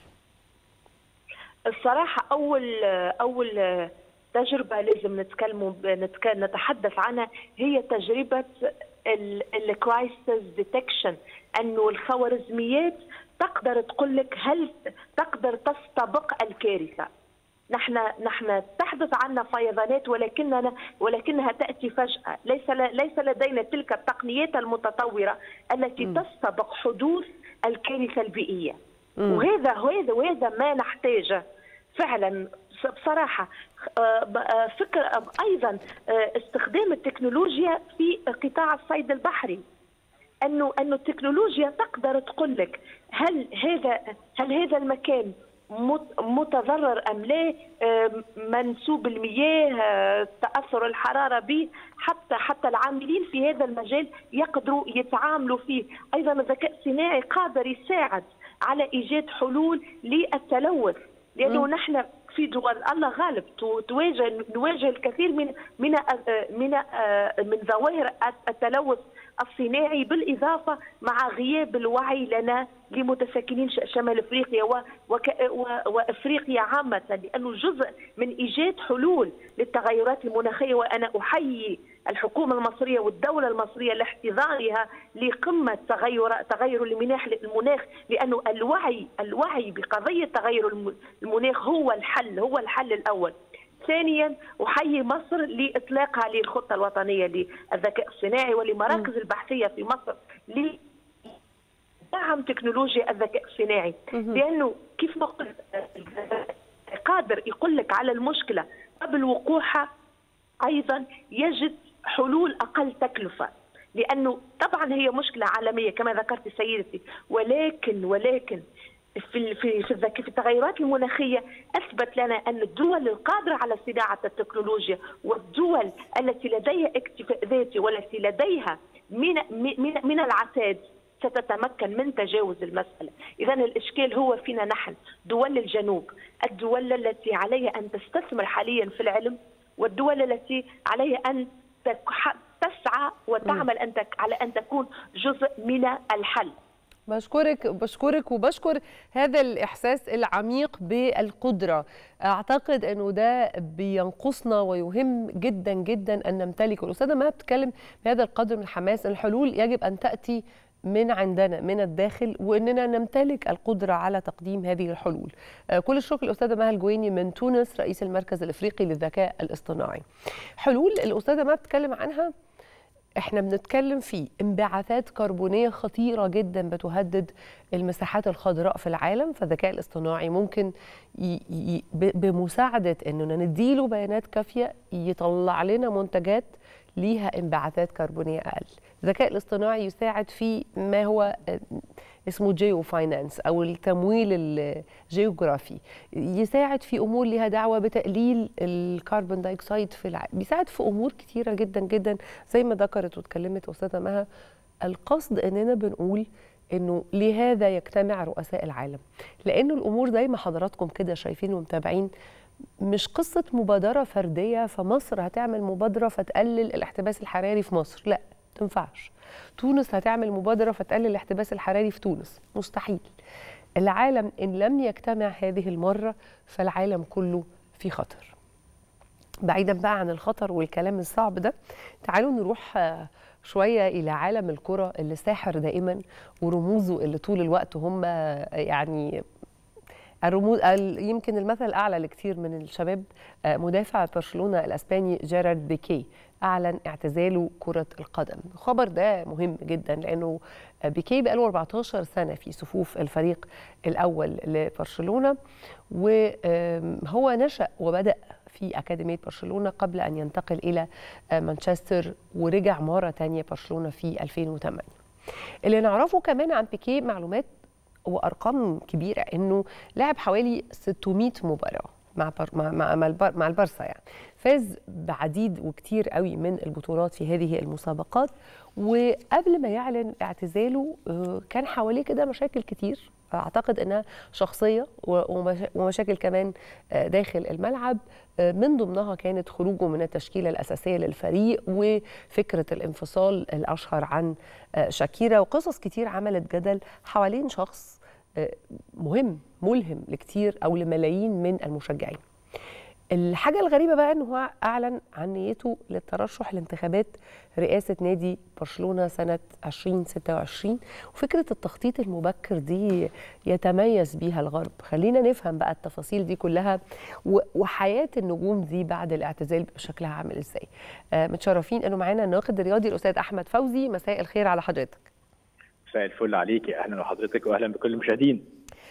الصراحة أول أول تجربة لازم نتكلموا نتك- نتحدث عنها هي تجربة الكرايسيس ديتكشن أنه الخوارزميات تقدر تقول لك هل تقدر تستبق الكارثة نحن نحن تحدث عنا فيضانات ولكننا ولكنها تاتي فجاه، ليس ل- ليس لدينا تلك التقنيات المتطوره التي تستبق حدوث الكارثه البيئيه. وهذا وهذا وهذا ما نحتاجه فعلا بص- بصراحه آه، ب- آه، فكر آه، ايضا آه، استخدام التكنولوجيا في قطاع الصيد البحري. انه انه التكنولوجيا تقدر تقول لك هل هذا هل هذا المكان مت- متضرر ام لا آم، منسوب المياه آه، تاثر الحراره به حتى حتى العاملين في هذا المجال يقدروا يتعاملوا فيه ايضا الذكاء الصناعي قادر يساعد على ايجاد حلول للتلوث لانه نحن في دول الله غالب تو- تواجه نواجه الكثير من من آه، من آه، من ظواهر التلوث الصناعي بالاضافه مع غياب الوعي لنا لمتساكنين ش- شمال افريقيا و- وك- و- وافريقيا عامه لانه جزء من ايجاد حلول للتغيرات المناخيه وانا احيي الحكومه المصريه والدوله المصريه لاحتضانها لقمه تغير تغير المناخ المناخ لانه الوعي الوعي بقضيه تغير الم- المناخ هو الحل هو الحل الاول ثانيا احيي مصر لاطلاقها للخطه الوطنيه للذكاء الصناعي ولمراكز البحثيه في مصر ل دعم تكنولوجيا الذكاء الصناعي لانه كيف ما قلت قادر يقول لك على المشكله قبل وقوعها ايضا يجد حلول اقل تكلفه لانه طبعا هي مشكله عالميه كما ذكرت سيدتي ولكن ولكن في في في, الذك- في التغيرات المناخيه اثبت لنا ان الدول القادره على صناعه التكنولوجيا والدول التي لديها اكتفاء ذاتي والتي لديها من من من العتاد ستتمكن من تجاوز المسألة إذا الإشكال هو فينا نحن دول الجنوب الدول التي عليها أن تستثمر حاليا في العلم والدول التي عليها أن تك- تسعى وتعمل أن تك على أن تكون جزء من الحل بشكرك بشكرك وبشكر هذا الإحساس العميق بالقدرة أعتقد أنه ده بينقصنا ويهم جدا جدا أن نمتلكه الأستاذة ما بتتكلم بهذا القدر من الحماس الحلول يجب أن تأتي من عندنا من الداخل واننا نمتلك القدره على تقديم هذه الحلول. آه، كل الشكر الاستاذه مها الجويني من تونس رئيس المركز الافريقي للذكاء الاصطناعي. حلول الاستاذه ما بتتكلم عنها احنا بنتكلم في انبعاثات كربونيه خطيره جدا بتهدد المساحات الخضراء في العالم فالذكاء الاصطناعي ممكن ي ي ب- بمساعده اننا نديله بيانات كافيه يطلع لنا منتجات ليها انبعاثات كربونيه اقل الذكاء الاصطناعي يساعد في ما هو اسمه جيو فاينانس او التمويل الجيوغرافي يساعد في امور لها دعوه بتقليل الكربون دايوكسيد في العالم بيساعد في امور كتيره جدا جدا زي ما ذكرت واتكلمت استاذه مها القصد اننا بنقول انه لهذا يجتمع رؤساء العالم لانه الامور زي ما حضراتكم كده شايفين ومتابعين مش قصه مبادره فرديه فمصر هتعمل مبادره فتقلل الاحتباس الحراري في مصر لا تنفعش تونس هتعمل مبادره فتقلل الاحتباس الحراري في تونس مستحيل العالم ان لم يجتمع هذه المره فالعالم كله في خطر بعيدا بقى عن الخطر والكلام الصعب ده تعالوا نروح شوية إلى عالم الكرة اللي ساحر دائما ورموزه اللي طول الوقت هم يعني الرموز يمكن المثل الأعلى لكثير من الشباب مدافع برشلونة الأسباني جيرارد بيكي أعلن اعتزاله كرة القدم الخبر ده مهم جدا لأنه بيكي بقاله 14 سنة في صفوف الفريق الأول لبرشلونة وهو نشأ وبدأ في أكاديمية برشلونة قبل أن ينتقل إلى مانشستر ورجع مرة تانية برشلونة في 2008 اللي نعرفه كمان عن بيكي معلومات وأرقام كبيرة إنه لعب حوالي 600 مباراة مع بر... مع مع, مع, البر... مع البارسا يعني فاز بعديد وكتير قوي من البطولات في هذه المسابقات وقبل ما يعلن اعتزاله كان حواليه كده مشاكل كتير اعتقد انها شخصيه ومشاكل كمان داخل الملعب من ضمنها كانت خروجه من التشكيله الاساسيه للفريق وفكره الانفصال الاشهر عن شاكيرا وقصص كتير عملت جدل حوالين شخص مهم ملهم لكتير او لملايين من المشجعين الحاجة الغريبة بقى أنه هو أعلن عن نيته للترشح لانتخابات رئاسة نادي برشلونة سنة 2026 وفكرة التخطيط المبكر دي يتميز بيها الغرب خلينا نفهم بقى التفاصيل دي كلها وحياة النجوم دي بعد الاعتزال شكلها عامل ازاي آه متشرفين أنه معانا الناقد الرياضي الأستاذ أحمد فوزي مساء الخير على حضرتك مساء الفل عليكي أهلا وحضرتك وأهلا بكل المشاهدين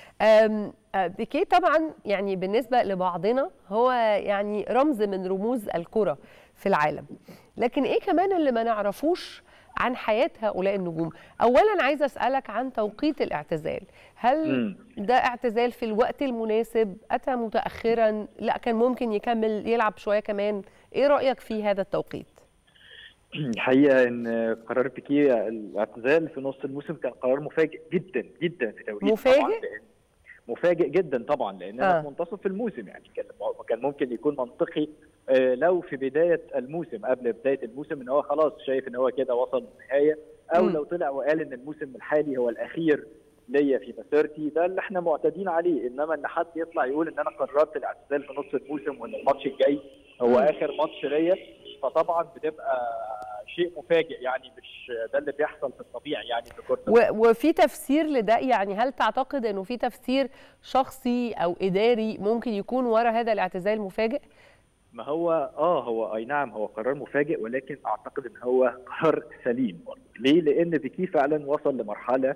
بيكيه طبعا يعني بالنسبه لبعضنا هو يعني رمز من رموز الكره في العالم لكن ايه كمان اللي ما نعرفوش عن حياه هؤلاء النجوم اولا عايزه اسالك عن توقيت الاعتزال هل ده اعتزال في الوقت المناسب اتى متاخرا لا كان ممكن يكمل يلعب شويه كمان ايه رايك في هذا التوقيت الحقيقه ان قرار بيكيه الاعتزال في نص الموسم كان قرار مفاجئ جدا جدا في توقيت مفاجئ مفاجئ جدا طبعا لاننا آه. في منتصف الموسم يعني كان كان ممكن يكون منطقي لو في بدايه الموسم قبل بدايه الموسم ان هو خلاص شايف ان هو كده وصل للنهايه او م. لو طلع وقال ان الموسم الحالي هو الاخير ليا في مسيرتي ده اللي احنا معتادين عليه انما ان حد يطلع يقول ان انا قررت الاعتزال في نص الموسم وان الماتش الجاي هو م. اخر ماتش ليا فطبعا بتبقى شيء مفاجئ يعني مش ده اللي بيحصل في الطبيعي يعني في كره وفي تفسير لده يعني هل تعتقد انه في تفسير شخصي او اداري ممكن يكون ورا هذا الاعتزال المفاجئ؟ ما هو اه هو اي نعم هو قرار مفاجئ ولكن اعتقد ان هو قرار سليم برضه ليه؟ لان بيكي فعلا وصل لمرحله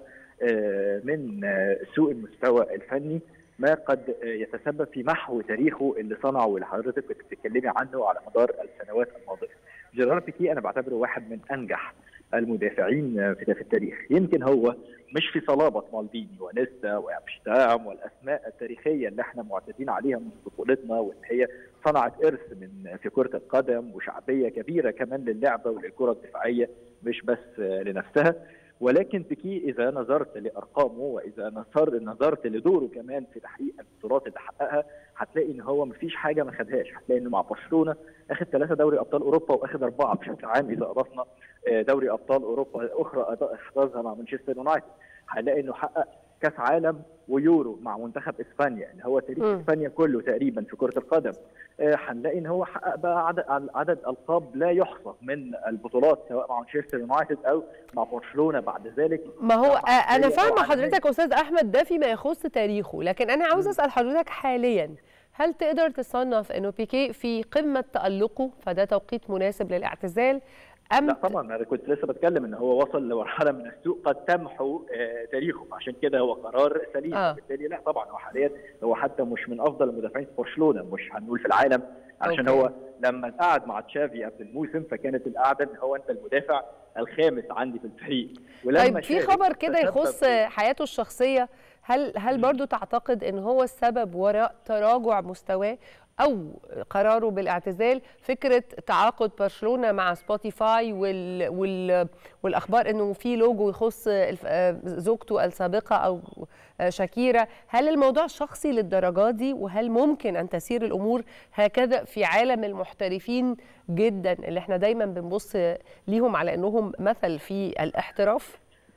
من سوء المستوى الفني ما قد يتسبب في محو تاريخه اللي صنعه واللي حضرتك كنت بتتكلمي عنه على مدار السنوات الماضيه. جيرار بيكي انا بعتبره واحد من انجح المدافعين في التاريخ، يمكن هو مش في صلابه مالديني ونيستا وامشتام والاسماء التاريخيه اللي احنا معتادين عليها من طفولتنا وان هي صنعت ارث من في كره القدم وشعبيه كبيره كمان للعبه وللكره الدفاعيه مش بس لنفسها ولكن بيكي اذا نظرت لارقامه واذا نظر نظرت لدوره كمان في تحقيق البطولات اللي حققها هتلاقي ان هو مفيش حاجه ما خدهاش هتلاقي انه مع برشلونه اخذ ثلاثه دوري ابطال اوروبا واخذ اربعه بشكل عام اذا اضفنا دوري ابطال اوروبا اخرى احرزها مع مانشستر يونايتد هنلاقي انه حقق كاس عالم ويورو مع منتخب اسبانيا اللي هو تاريخ م. اسبانيا كله تقريبا في كره القدم هنلاقي ان هو حقق بقى عدد عدد القاب لا يحصى من البطولات سواء مع مانشستر يونايتد او مع برشلونه بعد ذلك ما هو انا فاهمه حضرتك استاذ احمد ده فيما يخص تاريخه لكن انا عاوز اسال حضرتك حاليا هل تقدر تصنف انه بيكي في قمه تالقه فده توقيت مناسب للاعتزال أم لا طبعا انا كنت لسه بتكلم ان هو وصل لمرحله من السوء قد تمحو آه تاريخه عشان كده هو قرار سليم آه. بالتالي لا طبعا هو حاليا هو حتى مش من افضل المدافعين في برشلونه مش هنقول في العالم عشان أوكي. هو لما قعد مع تشافي قبل الموسم فكانت القعده ان هو انت المدافع الخامس عندي في الفريق طيب في شارك خبر كده تسبب يخص في- حياته الشخصيه هل هل برضو تعتقد ان هو السبب وراء تراجع مستواه او قراره بالاعتزال فكره تعاقد برشلونه مع سبوتيفاي وال وال والاخبار انه في لوجو يخص الف- آه، زوجته السابقه او آه، شاكيرا هل الموضوع شخصي للدرجه دي وهل ممكن ان تسير الامور هكذا في عالم المحترفين جدا اللي احنا دايما بنبص ليهم على انهم مثل في الاحتراف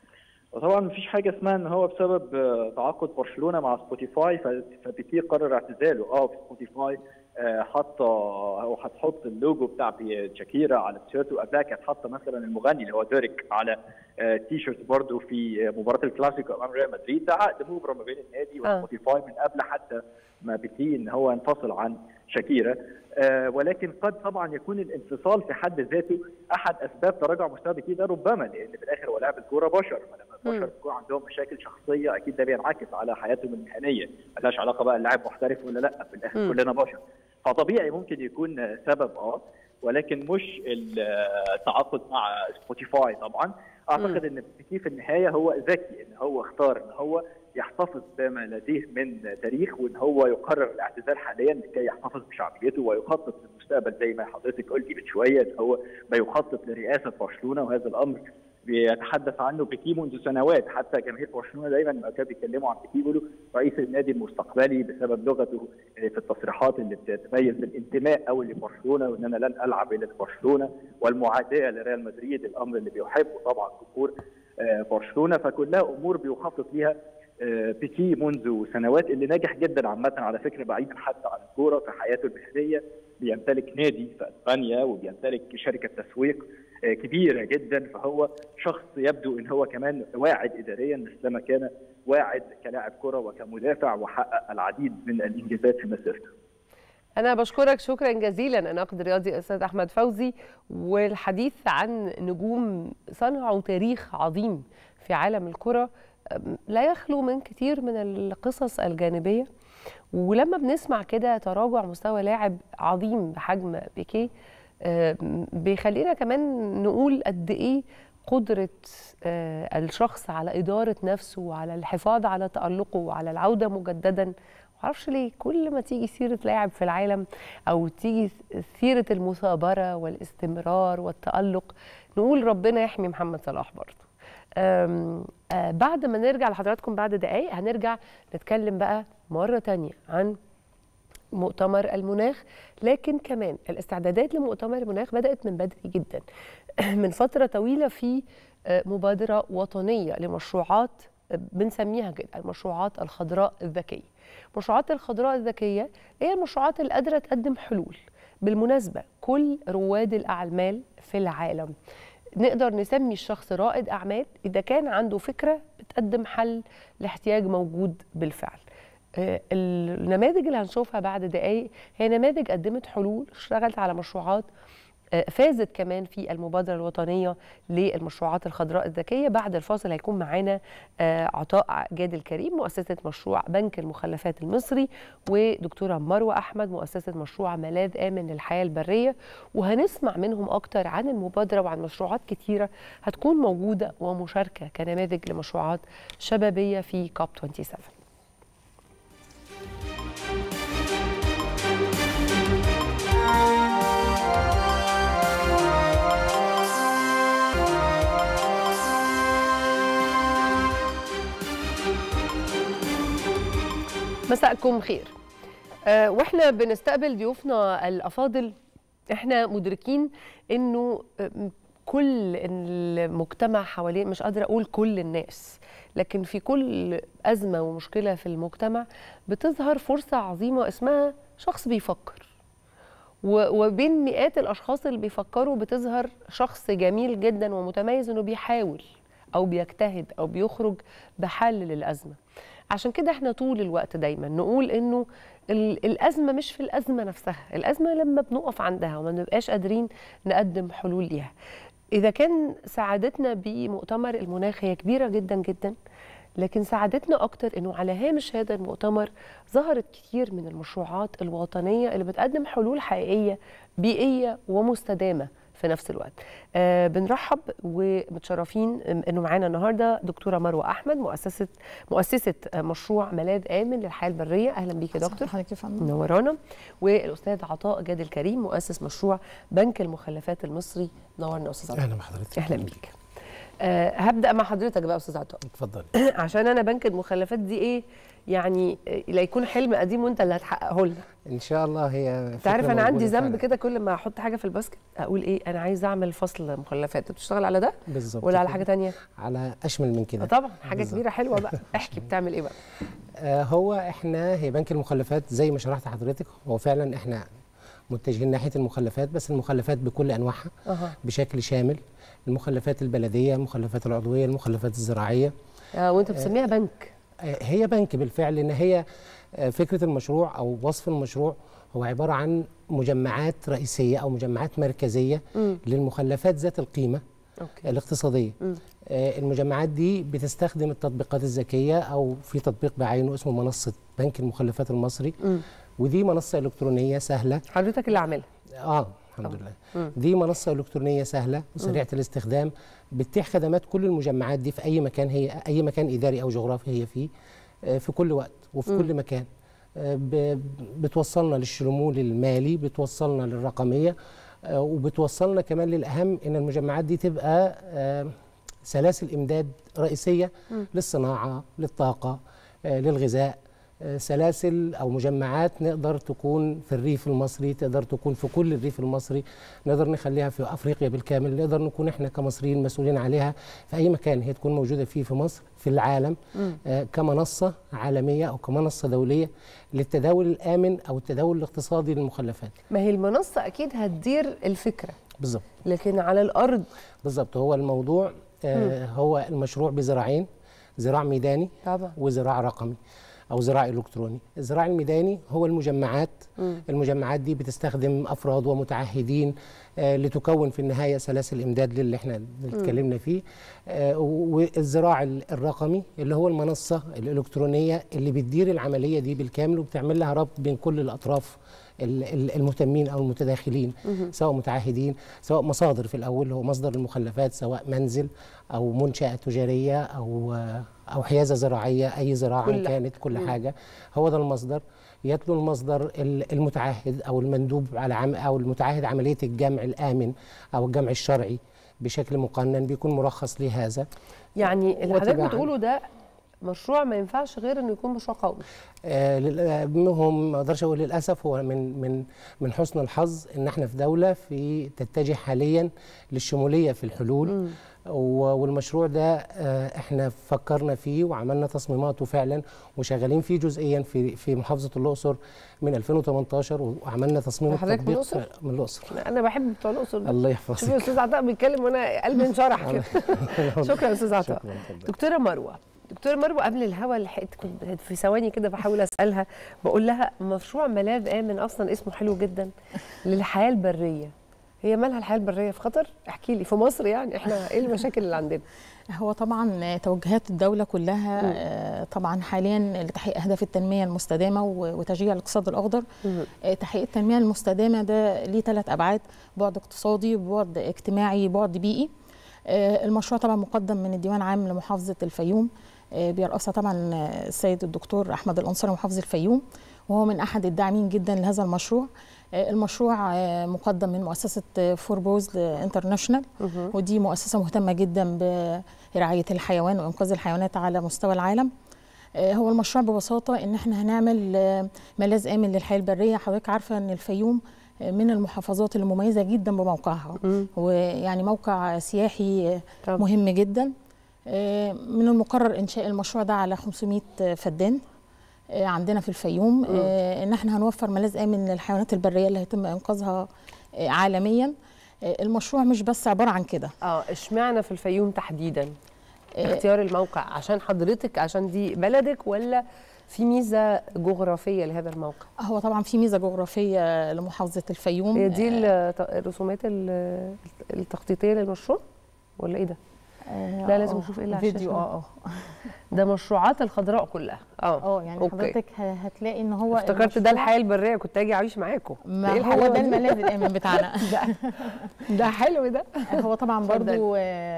وطبعا مفيش حاجه اسمها ان هو بسبب آه، تعاقد برشلونه مع سبوتيفاي ف- فبيكيه قرر اعتزاله اه في سبوتيفاي آه، حاطه او هتحط اللوجو بتاع بي- شاكيرا على التيشيرت وقبلها كانت حاطه مثلا المغني اللي هو ديريك على آه، تي شيرت برضه في آه، مباراه الكلاسيكو امام ريال مدريد ده عقد مبرم ما بين النادي آه. وسبوتيفاي من قبل حتى ما بيكيه ان هو ينفصل عن شاكيرا آه، ولكن قد طبعا يكون الانفصال في حد ذاته احد اسباب تراجع مستوى بيكيه ده ربما لان في الاخر هو لاعب الكوره بشر فلما مم. البشر بيكون عندهم مشاكل شخصيه اكيد ده بينعكس على حياتهم المهنيه ملهاش علاقه بقى اللاعب محترف ولا لا في الاخر مم. كلنا بشر فطبيعي ممكن يكون آه، سبب اه ولكن مش التعاقد مع سبوتيفاي طبعا اعتقد ان بيكيه في النهايه هو ذكي ان هو اختار ان هو يحتفظ بما لديه من تاريخ وان هو يقرر الاعتزال حاليا لكي يحتفظ بشعبيته ويخطط للمستقبل زي ما حضرتك قلتي من شويه ان هو بيخطط لرئاسه برشلونه وهذا الامر بيتحدث عنه بيكيه منذ سنوات حتى جماهير برشلونه دايما لما كانوا بيتكلموا عن بيكيه يقولوا رئيس النادي المستقبلي بسبب لغته في التصريحات اللي بتتميز بالانتماء او لبرشلونه وان انا لن العب الا لبرشلونه والمعاداه لريال مدريد الامر اللي بيحبه طبعا جمهور آه، برشلونه فكلها امور بيخطط ليها آه، بيكي منذ سنوات اللي ناجح جدا عامه على فكره بعيدا حتى عن الكوره في حياته المهنيه بيمتلك نادي في اسبانيا وبيمتلك شركه تسويق آه، كبيره جدا فهو شخص يبدو ان هو كمان واعد اداريا مثلما كان واعد كلاعب كره وكمدافع وحقق العديد من الانجازات في مسيرته. أنا بشكرك شكرا جزيلا الناقد الرياضي أستاذ أحمد فوزي والحديث عن نجوم صنعوا تاريخ عظيم في عالم الكرة أم، لا يخلو من كتير من القصص الجانبية ولما بنسمع كده تراجع مستوى لاعب عظيم بحجم بيكيه أم، بيخلينا كمان نقول قد إيه قدرة آه، الشخص على إدارة نفسه وعلى الحفاظ على تألقه وعلى العودة مجددا معرفش ليه كل ما تيجي سيرة لاعب في العالم أو تيجي سيرة المثابرة والاستمرار والتألق نقول ربنا يحمي محمد صلاح برضه أم، آه، بعد ما نرجع لحضراتكم بعد دقايق هنرجع نتكلم بقى مرة تانية عن مؤتمر المناخ لكن كمان الاستعدادات لمؤتمر المناخ بدأت من بدري جدا من فترة طويلة في آه، مبادرة وطنية لمشروعات آه، بنسميها كده المشروعات الخضراء الذكية المشروعات الخضراء الذكية هي المشروعات اللي قادرة تقدم حلول بالمناسبة كل رواد الأعمال في العالم نقدر نسمي الشخص رائد أعمال إذا كان عنده فكرة بتقدم حل لاحتياج موجود بالفعل آه، النماذج اللي هنشوفها بعد دقايق هي نماذج قدمت حلول اشتغلت على مشروعات آه، فازت كمان في المبادرة الوطنية للمشروعات الخضراء الذكية بعد الفاصل هيكون معانا آه، عطاء جاد الكريم مؤسسة مشروع بنك المخلفات المصري ودكتورة مروة أحمد مؤسسة مشروع ملاذ آمن للحياة البرية وهنسمع منهم أكتر عن المبادرة وعن مشروعات كتيرة هتكون موجودة ومشاركة كنماذج لمشروعات شبابية في كوب 27 مساءكم خير آه، واحنا بنستقبل ضيوفنا الافاضل احنا مدركين انه آم، كل المجتمع حوالين مش قادره اقول كل الناس لكن في كل ازمه ومشكله في المجتمع بتظهر فرصه عظيمه اسمها شخص بيفكر و- وبين مئات الاشخاص اللي بيفكروا بتظهر شخص جميل جدا ومتميز انه بيحاول او بيجتهد او بيخرج بحل للازمه عشان كده احنا طول الوقت دايما نقول انه ال- الازمه مش في الازمه نفسها الازمه لما بنقف عندها وما نبقاش قادرين نقدم حلول ليها اذا كان سعادتنا بمؤتمر المناخ هي كبيره جدا جدا لكن سعادتنا اكتر انه على هامش هذا المؤتمر ظهرت كتير من المشروعات الوطنيه اللي بتقدم حلول حقيقيه بيئيه ومستدامه في نفس الوقت آه بنرحب ومتشرفين انه معانا النهارده دكتوره مروه احمد مؤسسه مؤسسه مشروع ملاذ امن للحياه البريه اهلا بيك يا دكتور حضرتك يا فندم منورانا والاستاذ عطاء جاد الكريم مؤسس مشروع بنك المخلفات المصري نورنا استاذ عطاء اهلا بحضرتك اهلا بيك أه هبدا مع حضرتك بقى استاذ عطاء اتفضلي عشان انا بنك المخلفات دي ايه يعني لا يكون حلم قديم وانت اللي هتحققه لنا ان شاء الله هي انت عارف انا عندي ذنب كده كل ما احط حاجه في الباسكت اقول ايه انا عايز اعمل فصل مخلفات بتشتغل على ده بالظبط ولا على حاجه تانية على اشمل من كده طبعا حاجه بالزبط. كبيره حلوه بقى احكي بتعمل ايه بقى آه هو احنا هي بنك المخلفات زي ما شرحت حضرتك هو فعلا احنا متجهين ناحيه المخلفات بس المخلفات بكل انواعها أه. بشكل شامل المخلفات البلديه المخلفات العضويه المخلفات الزراعيه آه وانت بتسميها بنك آه هي بنك بالفعل ان هي آه فكره المشروع او وصف المشروع هو عباره عن مجمعات رئيسيه او مجمعات مركزيه م. للمخلفات ذات القيمه أوكي. الاقتصاديه م. آه المجمعات دي بتستخدم التطبيقات الذكيه او في تطبيق بعينه اسمه منصه بنك المخلفات المصري م. ودي منصه الكترونيه سهله حضرتك اللي عاملها اه الحمد لله م. دي منصه الكترونيه سهله وسريعه الاستخدام بتتيح خدمات كل المجمعات دي في اي مكان هي اي مكان اداري او جغرافي هي فيه آه في كل وقت وفي م. كل مكان آه ب- بتوصلنا للشمول المالي بتوصلنا للرقميه آه وبتوصلنا كمان للاهم ان المجمعات دي تبقى آه سلاسل امداد رئيسيه م. للصناعه للطاقه آه للغذاء آه، سلاسل او مجمعات نقدر تكون في الريف المصري تقدر تكون في كل الريف المصري نقدر نخليها في افريقيا بالكامل نقدر نكون احنا كمصريين مسؤولين عليها في اي مكان هي تكون موجوده فيه في مصر في العالم آه، كمنصه عالميه او كمنصه دوليه للتداول الامن او التداول الاقتصادي للمخلفات ما هي المنصه اكيد هتدير الفكره بالظبط لكن على الارض بالظبط هو الموضوع آه هو المشروع بذراعين ذراع ميداني طبعا وذراع رقمي او ذراع الكتروني الذراع الميداني هو المجمعات مم. المجمعات دي بتستخدم افراد ومتعهدين آه لتكون في النهايه سلاسل امداد للي احنا اللي اتكلمنا فيه آه والذراع ال- الرقمي اللي هو المنصه الالكترونيه اللي بتدير العمليه دي بالكامل وبتعمل لها ربط بين كل الاطراف ال- ال- المهتمين او المتداخلين سواء متعهدين سواء مصادر في الاول هو مصدر المخلفات سواء منزل او منشاه تجاريه او آه، او حيازه زراعيه اي زراعه كل- كانت كل حاجه هو ده المصدر يتلو المصدر ال- المتعهد او المندوب على عم او المتعهد عمليه الجمع الامن او الجمع الشرعي بشكل مقنن بيكون مرخص لهذا يعني اللي حضرتك وتباعاً. بتقوله ده مشروع ما ينفعش غير انه يكون مشروع قومي آه لل- منهم ما اقدرش اقول للاسف هو من من من حسن الحظ ان احنا في دوله في تتجه حاليا للشموليه في الحلول و- والمشروع ده آه احنا فكرنا فيه وعملنا تصميماته فعلا وشغالين فيه جزئيا في في محافظه الاقصر من 2018 وعملنا تصميم حضرتك من التطبيق الأقصر؟ من الاقصر انا بحب بتوع الاقصر ده الله شوفي يحفظك استاذ عطاء بيتكلم وانا قلبي انشرح كده شكرا استاذ عطاء شكراً، اتفضل. دكتوره مروه دكتوره مروه قبل الهوا لحقت كنت في ثواني كده بحاول اسالها بقول لها مشروع ملاذ امن اصلا اسمه حلو جدا للحياه البريه هي مالها الحياه البريه في خطر احكي لي في مصر يعني احنا ايه المشاكل اللي عندنا هو طبعا توجهات الدولة كلها آه، طبعا حاليا لتحقيق أهداف التنمية المستدامة و- وتشجيع الاقتصاد الأخضر آه، تحقيق التنمية المستدامة ده ليه ثلاث أبعاد بعد اقتصادي بعد اجتماعي بعد بيئي آه، المشروع طبعا مقدم من الديوان العام لمحافظة الفيوم آه، بيرأسها طبعا آه، السيد الدكتور أحمد الأنصاري محافظ الفيوم وهو من أحد الداعمين جدا لهذا المشروع آه، المشروع آه، مقدم من مؤسسة آه، فوربوز انترناشونال ودي مؤسسة مهتمة جدا برعاية الحيوان وإنقاذ الحيوانات على مستوى العالم آه، هو المشروع ببساطة إن احنا هنعمل آه، ملاذ آمن للحياة البرية حضرتك عارفة إن الفيوم آه، من المحافظات المميزة جدا بموقعها ويعني موقع سياحي آه، طبعا. مهم جدا آه، من المقرر إنشاء المشروع ده على 500 فدان آه، عندنا في الفيوم آه، ان احنا هنوفر ملاذ امن للحيوانات البريه اللي هيتم انقاذها آه، عالميا آه، المشروع مش بس عباره عن كده اه اشمعنى في الفيوم تحديدا اختيار الموقع عشان حضرتك عشان دي بلدك ولا في ميزه جغرافيه لهذا الموقع هو طبعا في ميزه جغرافيه لمحافظه الفيوم هي دي الت- الرسومات ال- التخطيطيه للمشروع ولا ايه ده آه، لا لازم آه، نشوف ايه اللي على فيديو الشاشة. اه اه ده مشروعات الخضراء كلها اه اه يعني أوكي. حضرتك ه- هتلاقي ان هو افتكرت ده المشروع- الحياه البريه كنت اجي اعيش معاكم ما إيه هو الحلاوة ده دي؟ الملاذ الامن بتاعنا ده حلو ده هو طبعا اتفضلي. برضو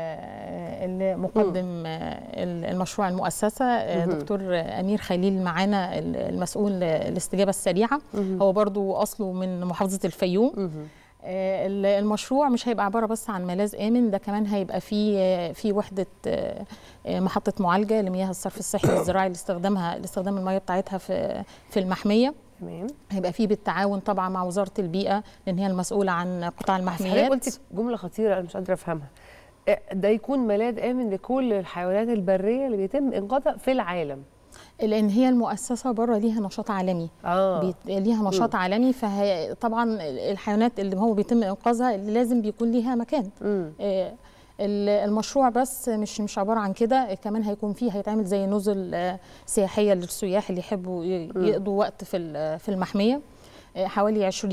آه، اللي مقدم آه، المشروع المؤسسه آه، مهم. دكتور امير خليل معانا ال- المسؤول آه، الاستجابه السريعه هو برضو اصله من محافظه الفيوم آه، ال- المشروع مش هيبقى عباره بس عن ملاذ امن ده كمان هيبقى فيه آه، في وحده آه، آه، محطه معالجه لمياه الصرف الصحي والزراعي لاستخدامها لاستخدام المياه بتاعتها في في المحميه تمام هيبقى فيه بالتعاون طبعا مع وزاره البيئه لان هي المسؤوله عن قطاع بس حضرتك المحميات قلتي جمله خطيره انا مش قادره افهمها إيه، ده يكون ملاذ امن لكل الحيوانات البريه اللي بيتم انقاذها في العالم لان هي المؤسسه بره ليها نشاط عالمي اه بيت... ليها نشاط عالمي فهي طبعا الحيوانات اللي هو بيتم انقاذها لازم بيكون ليها مكان مم. آه، ال- المشروع بس مش مش عباره عن كده كمان هيكون فيه هيتعمل زي نزل آه، سياحيه للسياح اللي يحبوا ي- يقضوا وقت في ال- في المحميه آه، حوالي 20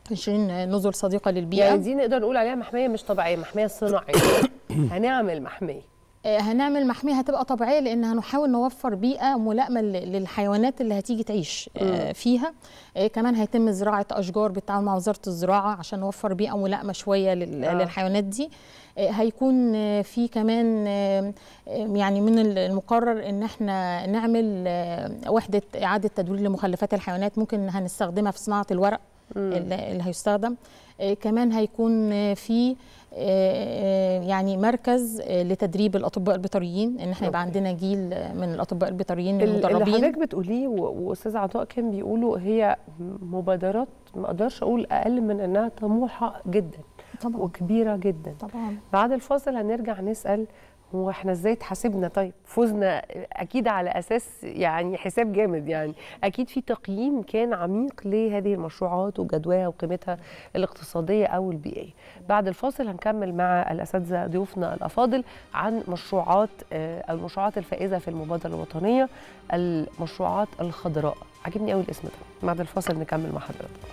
20 نزل صديقه للبيئه يعني دي نقدر نقول عليها محميه مش طبيعيه محميه صناعيه هنعمل محميه آه، هنعمل محمية هتبقى طبيعية لأن هنحاول نوفر بيئة ملائمة ل- للحيوانات اللي هتيجي تعيش آه، فيها آه، كمان هيتم زراعة أشجار بالتعاون مع وزارة الزراعة عشان نوفر بيئة ملائمة شوية لل- آه. للحيوانات دي آه، هيكون آه، في كمان آه، آه، يعني من ال- المقرر ان احنا نعمل آه، وحده اعاده تدوير لمخلفات الحيوانات ممكن هنستخدمها في صناعه الورق اللي اللي هيستخدم آه، كمان هيكون آه، في آه، آه، يعني مركز آه، لتدريب الاطباء البيطريين ان احنا يبقى أوكي. عندنا جيل آه، من الاطباء البيطريين ال- اللي المدربين حضرتك بتقوليه و- واستاذ عطاء كان بيقولوا هي مبادرات ما اقدرش اقول اقل من انها طموحه جدا طبعا وكبيره جدا طبعا بعد الفاصل هنرجع نسال هو احنا ازاي اتحاسبنا طيب فوزنا اكيد على اساس يعني حساب جامد يعني اكيد في تقييم كان عميق لهذه المشروعات وجدواها وقيمتها الاقتصاديه او البيئيه بعد الفاصل هنكمل مع الاساتذه ضيوفنا الافاضل عن مشروعات آه، المشروعات الفائزه في المبادره الوطنيه المشروعات الخضراء عجبني قوي الاسم ده بعد الفاصل نكمل مع حضراتكم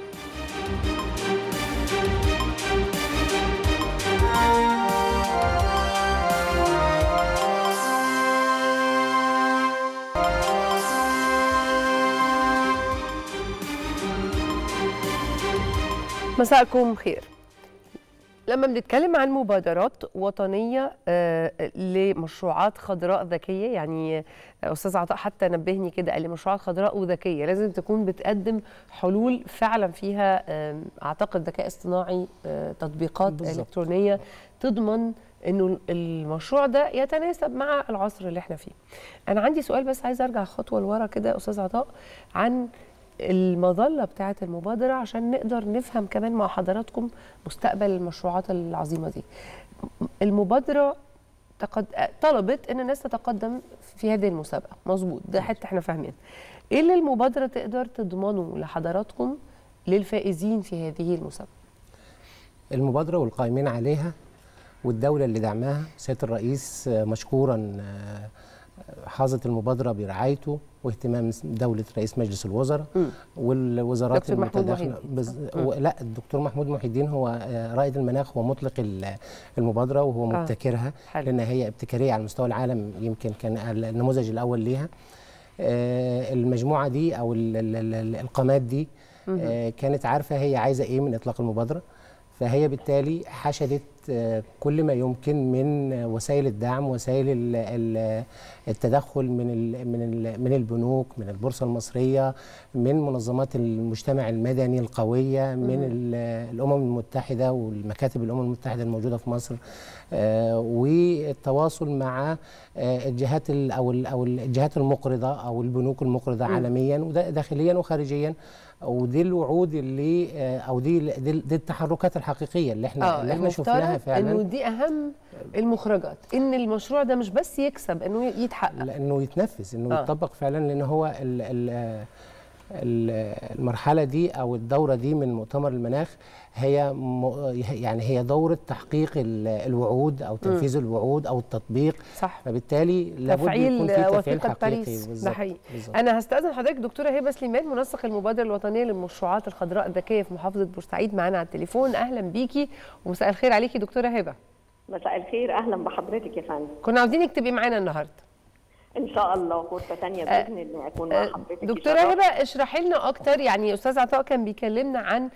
مساءكم خير لما بنتكلم عن مبادرات وطنيه آه، لمشروعات خضراء ذكيه يعني استاذ عطاء حتى نبهني كده قال لي مشروعات خضراء وذكيه لازم تكون بتقدم حلول فعلا فيها آم، اعتقد ذكاء اصطناعي آه، تطبيقات بالظبط. الكترونيه تضمن انه المشروع ده يتناسب مع العصر اللي احنا فيه. انا عندي سؤال بس عايزه ارجع خطوه لورا كده يا استاذ عطاء عن المظله بتاعه المبادره عشان نقدر نفهم كمان مع حضراتكم مستقبل المشروعات العظيمه دي. المبادره تقد... طلبت ان الناس تتقدم في هذه المسابقه مظبوط ده حته احنا فاهمين ايه اللي المبادره تقدر تضمنه لحضراتكم للفائزين في هذه المسابقه المبادرة والقائمين عليها والدولة اللي دعمها سيادة الرئيس آه، مشكورا آه، حاظت المبادرة برعايته واهتمام دولة رئيس مجلس الوزراء مم. والوزارات دكتور محمود المتداخلة محي الدين. بز... و... لا الدكتور محمود محي الدين هو آه، رائد المناخ ومطلق ال- المبادرة وهو آه. مبتكرها حلو. لأن هي ابتكارية على مستوى العالم يمكن كان النموذج الأول ليها آه، المجموعة دي أو ال- ال- ال- القامات دي آه، كانت عارفة هي عايزة إيه من إطلاق المبادرة فهي بالتالي حشدت آه، كل ما يمكن من آه، وسائل الدعم وسائل ال- ال- التدخل من ال من ال من البنوك من البورصه المصريه من منظمات المجتمع المدني القويه من ال- الامم المتحده والمكاتب الامم المتحده الموجوده في مصر آه، والتواصل مع آه، الجهات ال- او ال- او الجهات المقرضه او البنوك المقرضه عالميا وده داخليا وخارجيا ودي الوعود اللي آه، او دي دي, دي التحركات الحقيقيه اللي احنا اه اللي احنا شفناها المفترض فعلا انه دي اهم المخرجات ان المشروع ده مش بس يكسب انه يتحقق لانه يتنفذ انه آه. آه. يتطبق فعلا لان هو ال ال ال- المرحله دي او الدوره دي من مؤتمر المناخ هي م يعني هي دوره تحقيق ال- الوعود او تنفيذ الوعود او التطبيق صح فبالتالي لابد تفعيل يكون في تفعيل وثيقه حقيقي باريس ده بالظبط حقيقي بالظبط. انا هستاذن حضرتك دكتوره هبه سليمان منسق المبادره الوطنيه للمشروعات الخضراء الذكيه في محافظه بورسعيد معانا على التليفون اهلا بيكي ومساء الخير عليكي دكتوره هبه مساء الخير اهلا بحضرتك يا فندم كنا عاوزينك تبقي معانا النهارده ان شاء الله فرصه ثانيه باذن الله اكون مع حضرتك دكتوره هبه اشرحي لنا اكتر يعني استاذ عطاء كان بيكلمنا عن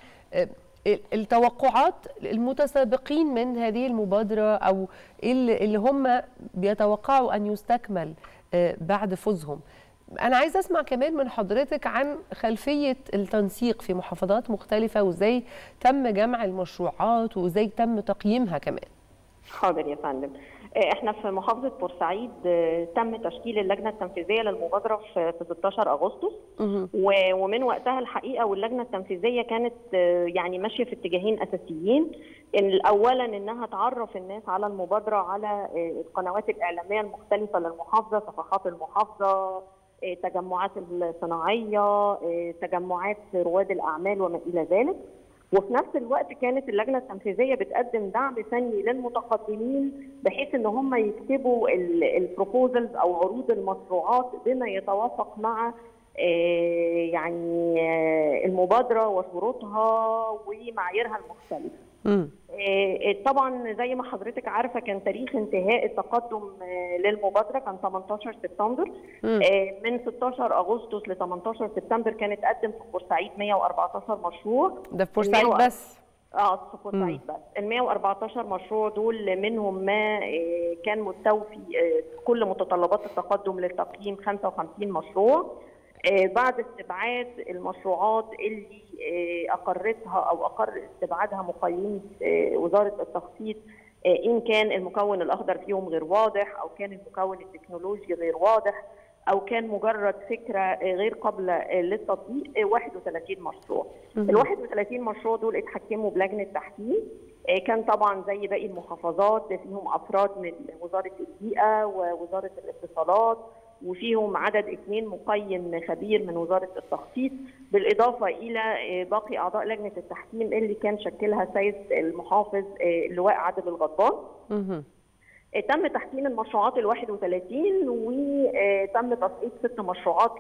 التوقعات المتسابقين من هذه المبادره او اللي هم بيتوقعوا ان يستكمل بعد فوزهم انا عايزه اسمع كمان من حضرتك عن خلفيه التنسيق في محافظات مختلفه وازاي تم جمع المشروعات وازاي تم تقييمها كمان حاضر يا فندم احنا في محافظه بورسعيد تم تشكيل اللجنه التنفيذيه للمبادره في 16 اغسطس ومن وقتها الحقيقه واللجنه التنفيذيه كانت يعني ماشيه في اتجاهين اساسيين اولا انها تعرف الناس على المبادره على القنوات الاعلاميه المختلفه للمحافظه صفحات المحافظه تجمعات الصناعيه تجمعات رواد الاعمال وما الى ذلك وفي نفس الوقت كانت اللجنه التنفيذيه بتقدم دعم فني للمتقدمين بحيث ان هم يكتبوا البروبوزلز او عروض المشروعات بما يتوافق مع يعني المبادره وشروطها ومعاييرها المختلفه. طبعا زي ما حضرتك عارفه كان تاريخ انتهاء التقدم للمبادره كان 18 سبتمبر من 16 اغسطس ل 18 سبتمبر كانت قدم في بورسعيد 114 مشروع ده في بورسعيد بس اه في بورسعيد بس ال 114 مشروع دول منهم ما كان مستوفي كل متطلبات التقدم للتقييم 55 مشروع بعد استبعاد المشروعات اللي اقرتها او اقر استبعادها مقيمي وزاره التخطيط ان كان المكون الاخضر فيهم غير واضح او كان المكون التكنولوجي غير واضح او كان مجرد فكره غير قابله للتطبيق 31 مشروع. ال 31 مشروع دول اتحكموا بلجنه تحكيم كان طبعا زي باقي المحافظات فيهم افراد من وزاره البيئه ووزاره الاتصالات وفيهم عدد اثنين مقيم خبير من وزاره التخطيط بالاضافه الى باقي اعضاء لجنه التحكيم اللي كان شكلها سيد المحافظ اللواء عادل الغضبان. تم تحكيم المشروعات ال 31 وتم تصعيد ست مشروعات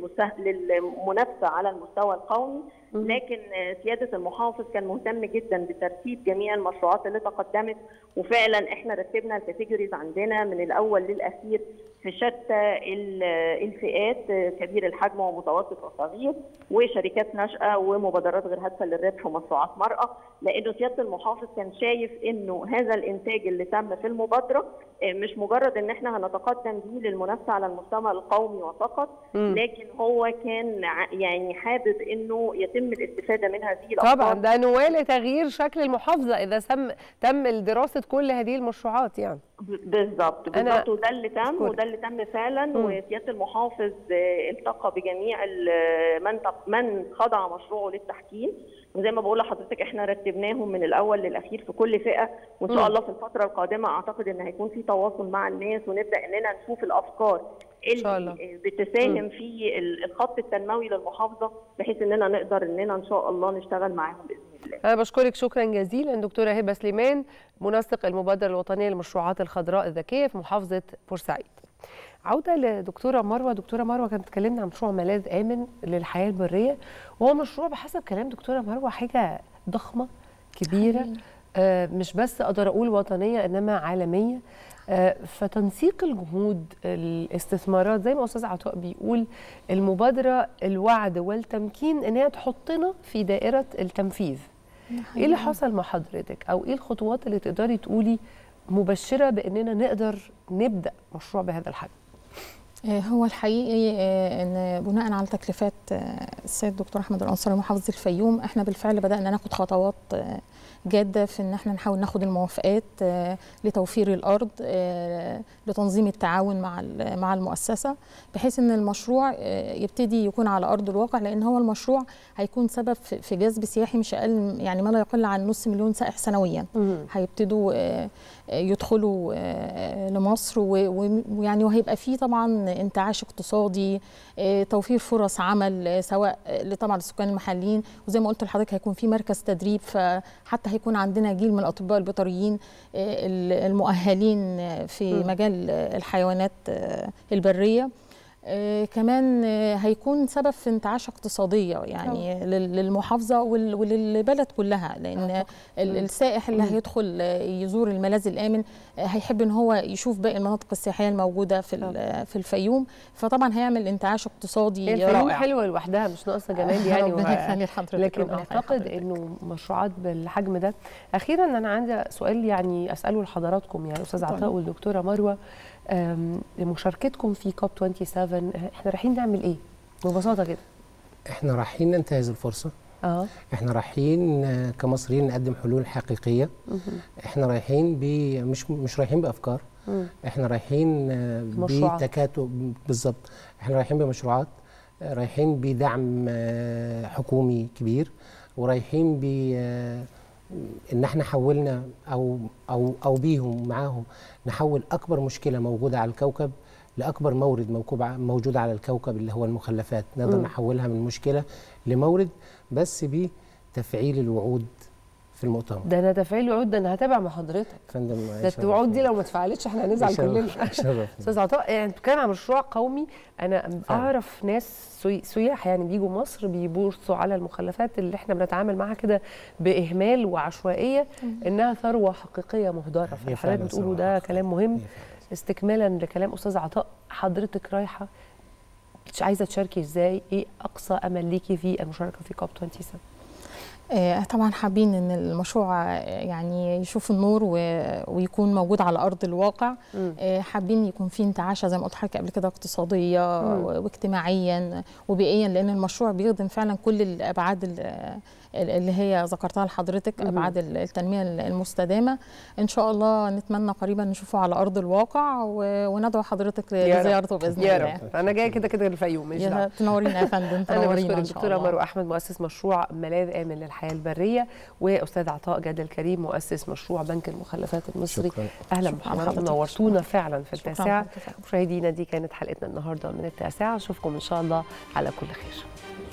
للمنافسه على المستوى القومي لكن سياده المحافظ كان مهتم جدا بترتيب جميع المشروعات اللي تقدمت وفعلا احنا رتبنا الكاتيجوريز عندنا من الاول للاخير في شتى الفئات كبير الحجم ومتوسط وصغير وشركات ناشئه ومبادرات غير هادفه للربح ومشروعات مراه لانه سياده المحافظ كان شايف انه هذا الانتاج اللي تم في المبادره مش مجرد ان احنا هنتقدم بيه للمنافسه على المستوى القومي وفقط لكن هو كان يعني حابب انه يتم الاستفاده من هذه الافكار طبعا ده نواه لتغيير شكل المحافظه اذا سم تم دراسه كل هذه المشروعات يعني بالظبط بالظبط وده اللي تم وده اللي تم فعلا م. وسياده المحافظ التقى بجميع من من خضع مشروعه للتحكيم وزي ما بقول لحضرتك احنا رتبناهم من الاول للاخير في كل فئه وان شاء الله في الفتره القادمه اعتقد ان هيكون في تواصل مع الناس ونبدا اننا نشوف الافكار اللي بتساهم في الخط التنموي للمحافظه بحيث اننا نقدر اننا ان شاء الله نشتغل معاهم باذن الله. انا بشكرك شكرا جزيلا دكتوره هبه سليمان منسق المبادره الوطنيه للمشروعات الخضراء الذكيه في محافظه بورسعيد. عوده لدكتوره مروه دكتوره مروه كانت بتكلمنا عن مشروع ملاذ امن للحياه البريه وهو مشروع بحسب كلام دكتوره مروه حاجه ضخمه كبيره آه مش بس اقدر اقول وطنيه انما عالميه آه فتنسيق الجهود الاستثمارات زي ما استاذ عطاء بيقول المبادره الوعد والتمكين ان هي تحطنا في دائره التنفيذ ايه اللي حصل مع حضرتك او ايه الخطوات اللي تقدري تقولي مبشره باننا نقدر نبدا مشروع بهذا الحجم هو الحقيقي ان بناء على تكليفات السيد الدكتور احمد الانصاري محافظ الفيوم احنا بالفعل بدانا ناخد خطوات جاده في ان احنا نحاول ناخد الموافقات لتوفير الارض لتنظيم التعاون مع مع المؤسسه بحيث ان المشروع يبتدي يكون على ارض الواقع لان هو المشروع هيكون سبب في جذب سياحي مش اقل يعني ما لا يقل عن نص مليون سائح سنويا هيبتدوا يدخلوا لمصر ويعني وهيبقى فيه طبعا انتعاش اقتصادي توفير فرص عمل سواء طبعا السكان المحليين وزي ما قلت لحضرتك هيكون في مركز تدريب فحتى هيكون عندنا جيل من الاطباء البيطريين المؤهلين في مجال الحيوانات البريه آه، كمان آه، هيكون سبب في انتعاش اقتصادية يعني لل- للمحافظة وال- وللبلد كلها لأن ال- السائح اللي هيدخل آه، يزور الملاذ الآمن آه، هيحب إن هو يشوف باقي المناطق السياحية الموجودة في ال- في الفيوم فطبعا هيعمل انتعاش اقتصادي هي الفيوم رائع حلوه لوحدها مش ناقصه جمال يعني ربنا وه- يخلي حضرتك، لكن ربنا يخلي اعتقد حضرتك. انه مشروعات بالحجم ده اخيرا انا عندي سؤال يعني اساله لحضراتكم يعني استاذ اتفضلي. عطاء والدكتوره مروه أم، مشاركتكم في كوب 27 احنا رايحين نعمل ايه ببساطه كده احنا رايحين ننتهز الفرصه اه احنا رايحين آه، كمصريين نقدم حلول حقيقيه مهم. احنا رايحين ب مش مش رايحين بافكار مم. احنا رايحين آه، مشروعات. بتكاتف بالظبط احنا رايحين بمشروعات آه، رايحين بدعم آه، حكومي كبير ورايحين ب آه، ان احنا حولنا او او او بيهم معاهم نحول اكبر مشكله موجوده على الكوكب لاكبر مورد موكوب ع- موجود على الكوكب اللي هو المخلفات نقدر مم. نحولها من مشكله لمورد بس بتفعيل الوعود في المؤتمر ده انا تفعيل وعود ده انا هتابع مع حضرتك فندم ده الوعود دي لو ما اتفعلتش احنا هنزعل كلنا شرف استاذ عطاء يعني بتتكلم عن مشروع قومي انا اعرف ناس سي- سياح يعني بيجوا مصر بيبصوا على المخلفات اللي احنا بنتعامل معاها كده باهمال وعشوائيه انها ثروه حقيقيه مهدره هي فحضرتك فعلاً بتقولوا ثروة ده حقيقية. كلام مهم هي فعلاً. استكمالا لكلام استاذ عطاء حضرتك رايحه مش عايزه تشاركي ازاي ايه اقصى امل ليكي في المشاركه في كوب 27 آه، طبعا حابين ان المشروع آه، يعني يشوف النور و- ويكون موجود على ارض الواقع مم. آه، حابين يكون في انتعاشه زي ما قلت لحضرتك قبل كده اقتصاديه مم. و- واجتماعيا وبيئيا لان المشروع بيخدم فعلا كل الابعاد ال- اللي هي ذكرتها لحضرتك مم. ابعاد ال- التنميه المستدامه ان شاء الله نتمنى قريبا نشوفه على ارض الواقع و- وندعو حضرتك يا رب. لزيارته باذن يا الله رب انا جايه كده كده الفيوم مش يا دعوه تنورينا يا فندم انا تنورينا بشكر ان شاء الدكتوره الله مروه احمد مؤسس مشروع ملاذ امن للحياه البريه واستاذ عطاء جاد الكريم مؤسس مشروع بنك المخلفات المصري شكراً. اهلا شكراً بحضراتكم حضرتك. نورتونا فعلا في شكراً التاسعه حضرتك. مشاهدينا دي كانت حلقتنا النهارده من التاسعه اشوفكم ان شاء الله على كل خير